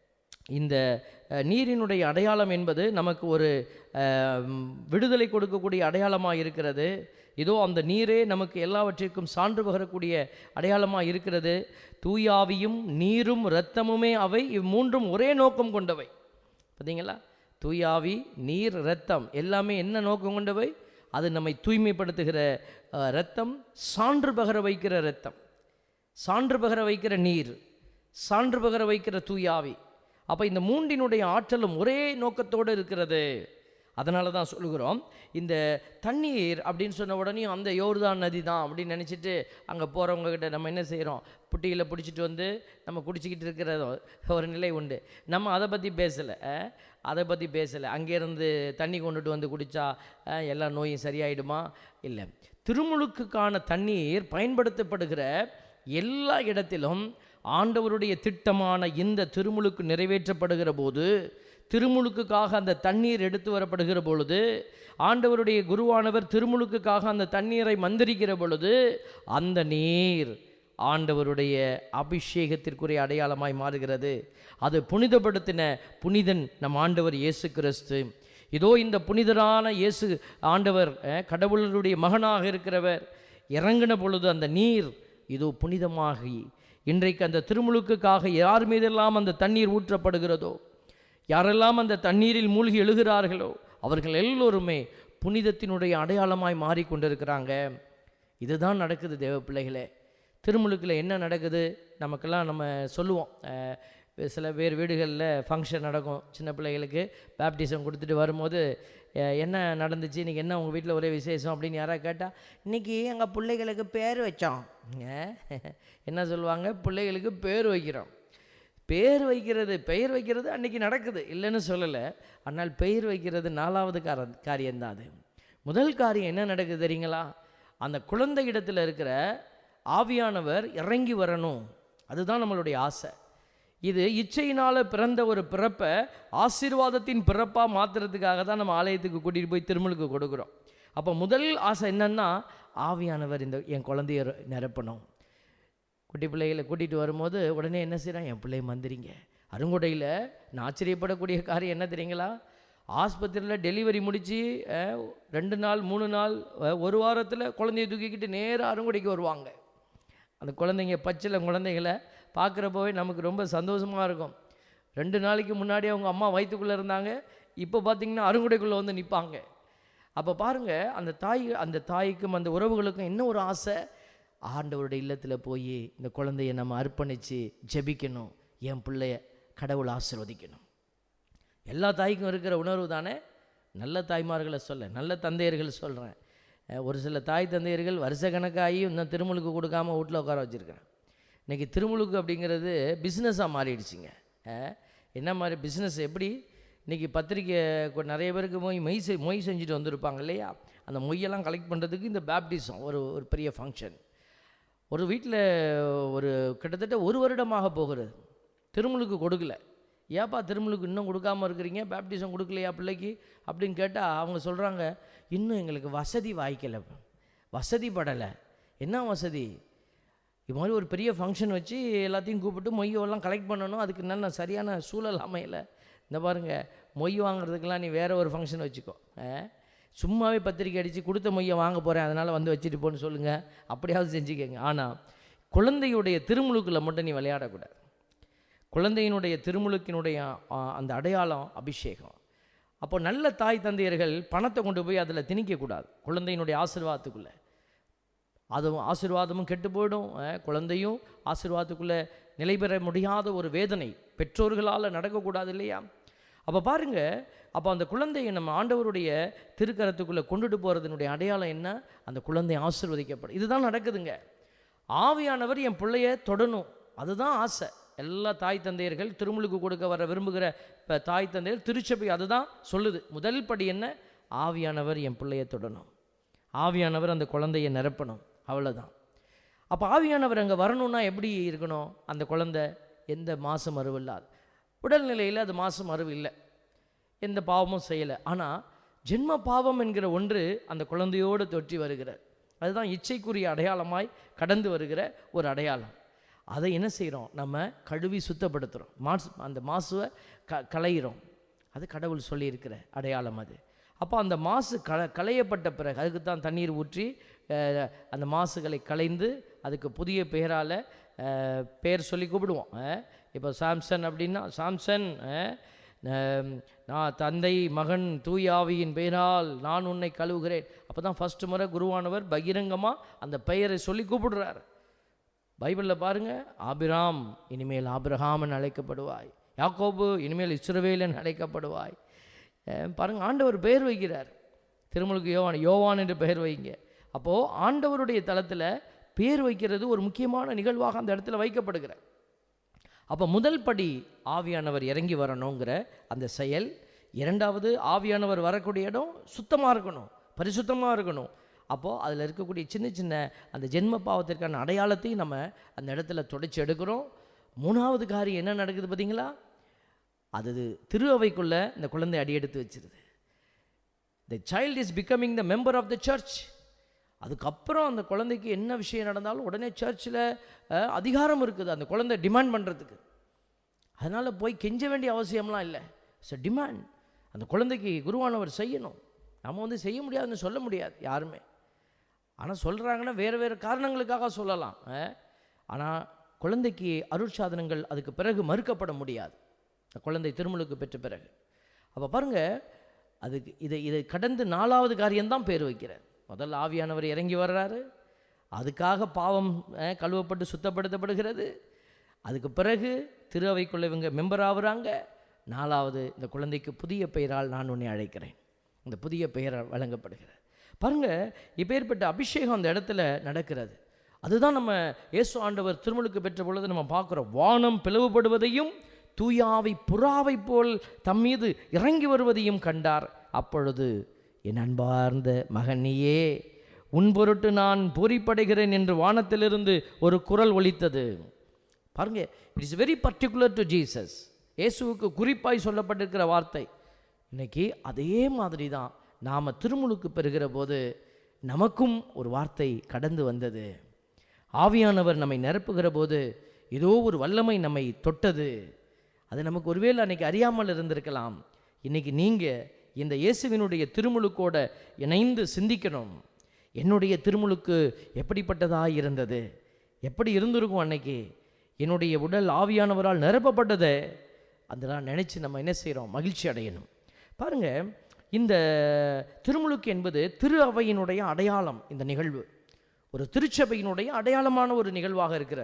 இந்த அஹ், நீரினுடைய அடையாளம் என்பது நமக்கு ஒரு அஹ், ம், விடுதலை கொடுக்கக்கூடிய அடையாளமாக இருக்கிறது இதோ அந்த நீரே நமக்கு எல்லாவற்றிற்கும் சான்று பகரக்கூடிய அடையாளமாக இருக்கிறது தூயாவியும் நீரும் இரத்தமுமே அவை இம்மூன்றும் ஒரே நோக்கம் கொண்டவை பார்த்தீங்களா தூயாவி நீர் இரத்தம் எல்லாமே என்ன நோக்கம் கொண்டவை அது நம்மை தூய்மைப்படுத்துகிற அஹ், இரத்தம் சான்று பகர வைக்கிற இரத்தம் சான்று பகர வைக்கிற நீர் சான்று பகர வைக்கிற தூயாவி அப்போ இந்த மூன்றினுடைய ஆற்றலும் ஒரே நோக்கத்தோடு இருக்கிறது அதனால தான் சொல்லுகிறோம் இந்த தண்ணீர் அப்படின்னு சொன்ன உடனே அந்த யோர்தான் நதி தான் அப்படின்னு நினச்சிட்டு அங்கே போகிறவங்க கிட்ட நம்ம என்ன செய்கிறோம் புட்டியில் பிடிச்சிட்டு வந்து நம்ம குடிச்சிக்கிட்டு இருக்கிற ஒரு நிலை உண்டு நம்ம அதை பற்றி பேசலை அதை பற்றி பேசலை அங்கேருந்து தண்ணி கொண்டுட்டு வந்து குடித்தா எல்லா நோயும் சரியாயிடுமா இல்லை திருமுழுக்குக்கான தண்ணீர் பயன்படுத்தப்படுகிற எல்லா இடத்திலும் ஆண்டவருடைய திட்டமான இந்த திருமுழுக்கு நிறைவேற்றப்படுகிற போது திருமுழுக்குக்காக அந்த தண்ணீர் எடுத்து வரப்படுகிற பொழுது ஆண்டவருடைய குருவானவர் திருமுழுக்குக்காக அந்த தண்ணீரை மந்திரிக்கிற பொழுது அந்த நீர் ஆண்டவருடைய அபிஷேகத்திற்குரிய அடையாளமாய் மாறுகிறது அது புனிதப்படுத்தின புனிதன் நம் ஆண்டவர் இயேசு கிறிஸ்து இதோ இந்த புனிதரான இயேசு ஆண்டவர் அஹ், கடவுளுடைய மகனாக இருக்கிறவர் இறங்கின பொழுது அந்த நீர் இதோ புனிதமாகி இன்றைக்கு அந்த திருமுழுக்குக்காக யார் மீதெல்லாம் அந்த தண்ணீர் ஊற்றப்படுகிறதோ யாரெல்லாம் அந்த தண்ணீரில் மூழ்கி எழுகிறார்களோ அவர்கள் எல்லோருமே புனிதத்தினுடைய அடையாளமாய் மாறிக்கொண்டிருக்கிறாங்க இதுதான் நடக்குது தேவ பிள்ளைகளே திருமுழுக்கில் என்ன நடக்குது நமக்கெல்லாம் நம்ம சொல்லுவோம் அஹ், சில பேர் வீடுகளில் ஃபங்க்ஷன் நடக்கும் சின்ன பிள்ளைகளுக்கு பேப்டிசம் கொடுத்துட்டு வரும்போது அஹ், என்ன நடந்துச்சு இன்றைக்கி என்ன உங்கள் வீட்டில் ஒரே விசேஷம் அப்படின்னு யாராவது கேட்டால் இன்றைக்கி எங்கள் பிள்ளைகளுக்கு பேர் வச்சோம் அஹ், என்ன சொல்லுவாங்க பிள்ளைகளுக்கு பேர் வைக்கிறோம் பேர் வைக்கிறது பெயர் வைக்கிறது அன்னைக்கு நடக்குது இல்லைன்னு சொல்லலை ஆனால் பெயர் வைக்கிறது நாலாவது கார காரியம்தான் அது முதல் காரியம் என்ன நடக்குது தெரியுங்களா அந்த குழந்தை இடத்துல இருக்கிற ஆவியானவர் இறங்கி வரணும் அதுதான் நம்மளுடைய ஆசை இது இச்சையினால் பிறந்த ஒரு பிறப்பை ஆசீர்வாதத்தின் பிறப்பாக மாற்றுறதுக்காக தான் நம்ம ஆலயத்துக்கு கூட்டிகிட்டு போய் திருமலுக்கு கொடுக்குறோம் அப்போ முதல் ஆசை என்னன்னா ஆவியானவர் இந்த என் குழந்தைய நிரப்பணும் குட்டி பிள்ளைகளை கூட்டிகிட்டு வரும்போது உடனே என்ன செய்கிறான் என் பிள்ளைய மந்திரிங்க அருங்கொடையில் நான் ஆச்சரியப்படக்கூடிய காரியம் என்ன தெரியுங்களா ஆஸ்பத்திரியில் டெலிவரி முடித்து ரெண்டு நாள் மூணு நாள் அஹ், ஒரு வாரத்தில் குழந்தைய தூக்கிக்கிட்டு நேராக அருங்கொடைக்கு வருவாங்க அந்த குழந்தைங்க பச்சில குழந்தைகளை பார்க்குறப்போவே நமக்கு ரொம்ப சந்தோஷமாக இருக்கும் ரெண்டு நாளைக்கு முன்னாடி அவங்க அம்மா வயிற்றுக்குள்ளே இருந்தாங்க இப்போ பார்த்தீங்கன்னா அருங்குடைக்குள்ளே வந்து நிற்பாங்க அப்போ பாருங்கள் அந்த தாய் அந்த தாய்க்கும் அந்த உறவுகளுக்கும் என்ன ஒரு ஆசை ஆண்டவருடைய இல்லத்தில் போய் இந்த குழந்தைய நம்ம அர்ப்பணித்து ஜெபிக்கணும் என் பிள்ளைய கடவுள் ஆசீர்வதிக்கணும் எல்லா தாய்க்கும் இருக்கிற உணர்வு தானே நல்ல தாய்மார்களை சொல்ல நல்ல தந்தையர்கள் சொல்கிறேன் ஒரு சில தாய் தந்தையர்கள் வருஷ கணக்காகி இன்னும் திருமுழுக்கு கொடுக்காம வீட்டில் உட்கார வச்சுருக்கிறேன் இன்றைக்கி திருமுழுக்கு அப்படிங்கிறது பிஸ்னஸாக மாறிடுச்சுங்க அஹ், என்ன மாதிரி பிஸ்னஸ் எப்படி இன்றைக்கி பத்திரிக்கை கொ- நிறைய பேருக்கு போய் மொய் செய் மொய் செஞ்சுட்டு வந்திருப்பாங்க இல்லையா அந்த மொய்யெல்லாம் கலெக்ட் பண்ணுறதுக்கு இந்த பேப்டிசம் ஒரு ஒரு பெரிய ஃபங்க்ஷன் ஒரு வீட்டில் ஒரு கிட்டத்தட்ட ஒரு வருடமாக போகிறது திருமுழுக்கு கொடுக்கல ஏப்பா திருமுழுக்கு இன்னும் கொடுக்காம இருக்கிறீங்க பேப்டிசம் கொடுக்கலையா பிள்ளைக்கு அப்படின்னு கேட்டால் அவங்க சொல்கிறாங்க இன்னும் எங்களுக்கு வசதி வாய்க்கலை வசதி படலை என்ன வசதி இது மாதிரி ஒரு பெரிய ஃபங்க்ஷன் வச்சு எல்லாத்தையும் கூப்பிட்டு மொய்யெல்லாம் கலெக்ட் பண்ணணும் அதுக்கு நல்ல சரியான சூழல் அமையலை இந்த பாருங்க மொய் வாங்குறதுக்கெல்லாம் நீ வேற ஒரு ஃபங்க்ஷன் வச்சுக்கோ ஆ? சும்மாவே பத்திரிக்கை அடித்து கொடுத்த மொய்யை வாங்க போகிறேன் அதனால் வந்து வச்சுட்டு போன்னு சொல்லுங்கள் அப்படியாவது செஞ்சுக்கங்க ஆனால் குழந்தையுடைய திருமுழுக்கில் மட்டும் நீ விளையாடக்கூடாது குழந்தையினுடைய திருமுழுக்கினுடைய ஆ, அந்த அடையாளம் அபிஷேகம் அப்போ நல்ல தாய் தந்தையர்கள் பணத்தை கொண்டு போய் அதில் திணிக்கக்கூடாது குழந்தையினுடைய ஆசீர்வாதத்துக்குள்ளே அதுவும் ஆசீர்வாதமும் கெட்டு போயிடும் அஹ், குழந்தையும் ஆசீர்வாதத்துக்குள்ளே நிலை பெற முடியாத ஒரு வேதனை பெற்றோர்களால் நடக்கக்கூடாது இல்லையா அப்போ பாருங்க அப்போ அந்த குழந்தையை நம்ம ஆண்டவருடைய திருக்கரத்துக்குள்ளே கொண்டுட்டு போகிறதுனுடைய அடையாளம் என்ன அந்த குழந்தை ஆசீர்வதிக்கப்படும் இதுதான் நடக்குதுங்க ஆவியானவர் என் பிள்ளைய தொடணும் அதுதான் ஆசை எல்லா தாய் தந்தையர்கள் திருமுழுக்கு கொடுக்க வர விரும்புகிற இப்போ தாய் தந்தையர் திருச்சபை அதுதான் சொல்லுது முதல் படி என்ன ஆவியானவர் என் பிள்ளைய தொடணும் ஆவியானவர் அந்த குழந்தையை நிரப்பணும் அவ்வளோதான் அப்போ ஆவியானவர் அங்கே வரணும்னா எப்படி இருக்கணும் அந்த குழந்தை எந்த மாசம் மருவு இல்லாது உடல்நிலையில் அது மாசம் மருவு இல்லை எந்த பாவமும் செய்யலை ஆனால் ஜென்ம பாவம் என்கிற ஒன்று அந்த குழந்தையோடு தொற்றி வருகிறது அதுதான் இச்சைக்குரிய அடையாளமாய் கடந்து வருகிற ஒரு அடையாளம் அதை என்ன செய்கிறோம் நம்ம கழுவி சுத்தப்படுத்துகிறோம் மாசு அந்த மாசுவை க களையிறோம் அது கடவுள் சொல்லியிருக்கிற அடையாளம் அது அப்போ அந்த மாசு க களையப்பட்ட பிறகு அதுக்கு தான் தண்ணீர் ஊற்றி அஹ், அந்த மாசுகளை களைந்து அதுக்கு புதிய பெயரால் பெயர் சொல்லி கூப்பிடுவோம் அஹ். இப்போ சாம்சன் அப்படின்னா சாம்சன் அஹ், நம், நான் தந்தை மகன் தூயாவியின் பெயரால் நான் உன்னை கழுவுகிறேன் அப்போ தான் ஃபஸ்ட்டு முறை குருவானவர் பகிரங்கமாக அந்த பெயரை சொல்லி கூப்பிடுறார் பைபிளில் பாருங்க ஆபிராம் இனிமேல் ஆபிரகாமன் அழைக்கப்படுவாய் யாக்கோபு இனிமேல் இஸ்ரவேலன் அழைக்கப்படுவாய் அஹ் பாருங்க ஆண்டவர் பெயர் வைக்கிறார் திருமலுக்கு யோவான் யோவான் என்று பெயர் வைங்க அப்போது ஆண்டவருடைய தளத்தில் பேர் வைக்கிறது ஒரு முக்கியமான நிகழ்வாக அந்த இடத்துல வைக்கப்படுகிறார் அப்போ முதல் படி ஆவியானவர் இறங்கி வரணுங்கிற அந்த செயல் இரண்டாவது ஆவியானவர் வரக்கூடிய இடம் சுத்தமாக இருக்கணும் பரிசுத்தமாக இருக்கணும் அப்போது அதில் இருக்கக்கூடிய சின்ன சின்ன அந்த ஜென்ம பாவத்திற்கான அடையாளத்தையும் நம்ம அந்த இடத்துல தொடச்சி எடுக்கிறோம் மூணாவது காரியம் என்ன நடக்குது பார்த்தீங்களா அது திரு அவைக்குள்ளே இந்த குழந்தை அடியெடுத்து வச்சிருது the child is becoming the member of the church அதுக்கப்புறம் அந்த குழந்தைக்கு என்ன விஷயம் நடந்தாலும் உடனே சர்ச்சில் அதிகாரம் இருக்குது அந்த குழந்தை டிமாண்ட் பண்ணுறதுக்கு அதனால் போய் கெஞ்ச வேண்டிய அவசியம்லாம் இல்லை இட்ஸ் அ டிமாண்ட் அந்த குழந்தைக்கு குருவானவர் செய்யணும் நம்ம வந்து செய்ய முடியாதுன்னு சொல்ல முடியாது யாருமே ஆனால் சொல்கிறாங்கன்னா வேறு வேறு காரணங்களுக்காக சொல்லலாம் ஆனால் குழந்தைக்கு அருட்சாதனங்கள் அதுக்கு பிறகு மறுக்கப்பட முடியாது அந்த குழந்தை திருமலுக்கு பெற்ற பிறகு அப்போ பாருங்கள் அதுக்கு இதை இதை கடந்து நாலாவது காரியம்தான் பேர் வைக்கிறார் முதல்ல ஆவியானவர் இறங்கி வர்றாரு அதுக்காக பாவம் அஹ், கழுவப்பட்டு சுத்தப்படுத்தப்படுகிறது அதுக்கு பிறகு திரு அவைக்குள்ள இவங்க மெம்பர் ஆகுறாங்க நாலாவது இந்த குழந்தைக்கு புதிய பெயரால் நான் உன்னை அழைக்கிறேன் இந்த புதிய பெயரால் வழங்கப்படுகிறது பாருங்க இப்பேற்பட்ட அபிஷேகம் அந்த இடத்துல நடக்கிறது அதுதான் நம்ம இயேசு ஆண்டவர் திருமுழுக்கு பெற்ற பொழுது நம்ம பார்க்குறோம் வானம் பிளவுபடுவதையும் தூயாவை புறாவை போல் தம் மீது இறங்கி வருவதையும் கண்டார் அப்பொழுது என் அன்பார்ந்த மகன் நீயே உன் பொருட்டு நான் பூரிப்படைகிறேன் என்று வானத்திலிருந்து ஒரு குரல் ஒலித்தது பாருங்க it is very particular to Jesus இயேசுவுக்கு குறிப்பாய் சொல்லப்பட்டிருக்கிற வார்த்தை இன்னைக்கு அதே மாதிரி தான் நாம் திருமுழுக்கு பெறுகிற போது நமக்கும் ஒரு வார்த்தை கடந்து வந்தது ஆவியானவர் நம்மை நிரப்புகிற போது ஏதோ ஒரு வல்லமை நம்மை தொட்டது அது நமக்கு ஒருவேளை அன்னைக்கு அறியாமல் இருந்திருக்கலாம் இன்னைக்கு நீங்கள் இந்த இயேசுவினுடைய திருமுழுக்கோட இணைந்து சிந்திக்கணும் என்னுடைய திருமுழுக்கு எப்படிப்பட்டதாக இருந்தது எப்படி இருந்திருக்கும் அன்னைக்கு என்னுடைய உடல் ஆவியானவரால் நிரப்பப்பட்டதை அதெல்லாம் நினச்சி நம்ம என்ன செய்கிறோம் மகிழ்ச்சி அடையணும் பாருங்க இந்த திருமுழுக்கு என்பது திரு அவையினுடைய அடையாளம் இந்த நிகழ்வு ஒரு திருச்சபையினுடைய அடையாளமான ஒரு நிகழ்வாக இருக்கிற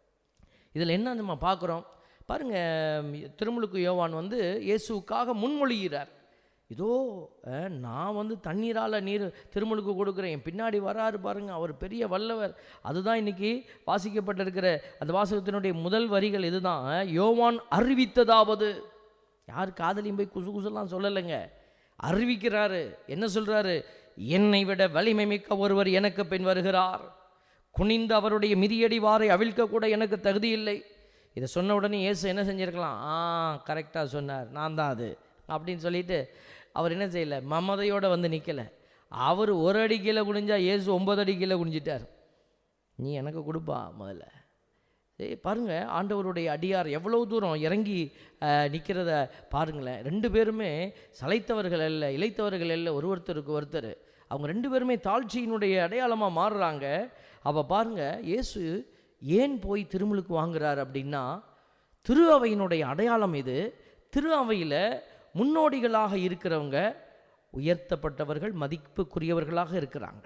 இதில் என்ன நம்ம பார்க்குறோம் பாருங்க திருமுழுக்கு யோவான் வந்து இயேசுவுக்காக முன்மொழிகிறார் இதோ அஹ், நான் வந்து தண்ணீரால் நீர் திருமுழுக்கு கொடுக்குறேன் என் பின்னாடி வராரு பாருங்க அவர் பெரிய வல்லவர் அதுதான் இன்னைக்கு வாசிக்கப்பட்டிருக்கிற அந்த வாசகத்தினுடைய முதல் வரிகள் இதுதான் அஹ், யோவான் அறிவித்ததாவது யார் காதலியும் போய் குசு குசுலாம் சொல்லலைங்க அறிவிக்கிறாரு என்ன சொல்றாரு என்னை விட வலிமை மிக்க ஒருவர் எனக்கு பின் வருகிறார் குனிந்து அவருடைய மிதியடி வாரை அவிழ்க்க கூட எனக்கு தகுதி இல்லை இதை சொன்ன உடனே இயேசு என்ன செஞ்சிருக்கலாம் ஆ கரெக்டாக சொன்னார் நான் தான் அது அப்படின்னு சொல்லிட்டு அவர் என்ன செய்யலை மமதையோட வந்து நிற்கலை அவர் ஒரு அடி கீழே குனிஞ்சா இயேசு ஒன்பது அடி கீழே குனிஞ்சிட்டார் நீ எனக்கு கொடுப்பா முதல்ல சரி பாருங்க ஆண்டவருடைய அடியார் எவ்வளவு தூரம் இறங்கி நிற்கிறத பாருங்களேன் ரெண்டு பேருமே சளைத்தவர்கள் அல்ல இளைத்தவர்கள் அல்ல ஒரு ஒருத்தருக்கு ஒருத்தர் அவங்க ரெண்டு பேருமே தாழ்ச்சியினுடைய அடையாளமாக மாறுறாங்க அப்போ பாருங்க இயேசு ஏன் போய் திருமுழுக்கு வாங்குறார் அப்படின்னா திரு அவையினுடைய அடையாளம் இது திரு அவையில் முன்னோடிகளாக இருக்கிறவங்க உயர்த்தப்பட்டவர்கள் மதிப்புக்குரியவர்களாக இருக்கிறாங்க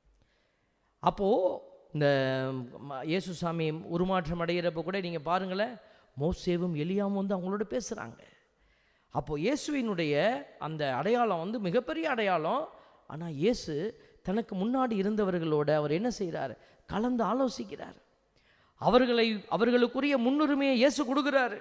அப்போது இந்த ம- இயேசு சாமி உருமாற்றம் அடைகிறப்ப கூட நீங்கள் பாருங்களேன் மோசேவும் எலியாவும் வந்து அவங்களோட பேசுகிறாங்க அப்போது இயேசுவினுடைய அந்த அடையாளம் வந்து மிகப்பெரிய அடையாளம் ஆனால் இயேசு தனக்கு முன்னாடி இருந்தவர்களோட அவர் என்ன செய்கிறார் கலந்து ஆலோசிக்கிறார் அவர்களை அவர்களுக்குரிய முன்னுரிமையை இயேசு கொடுக்குறாரு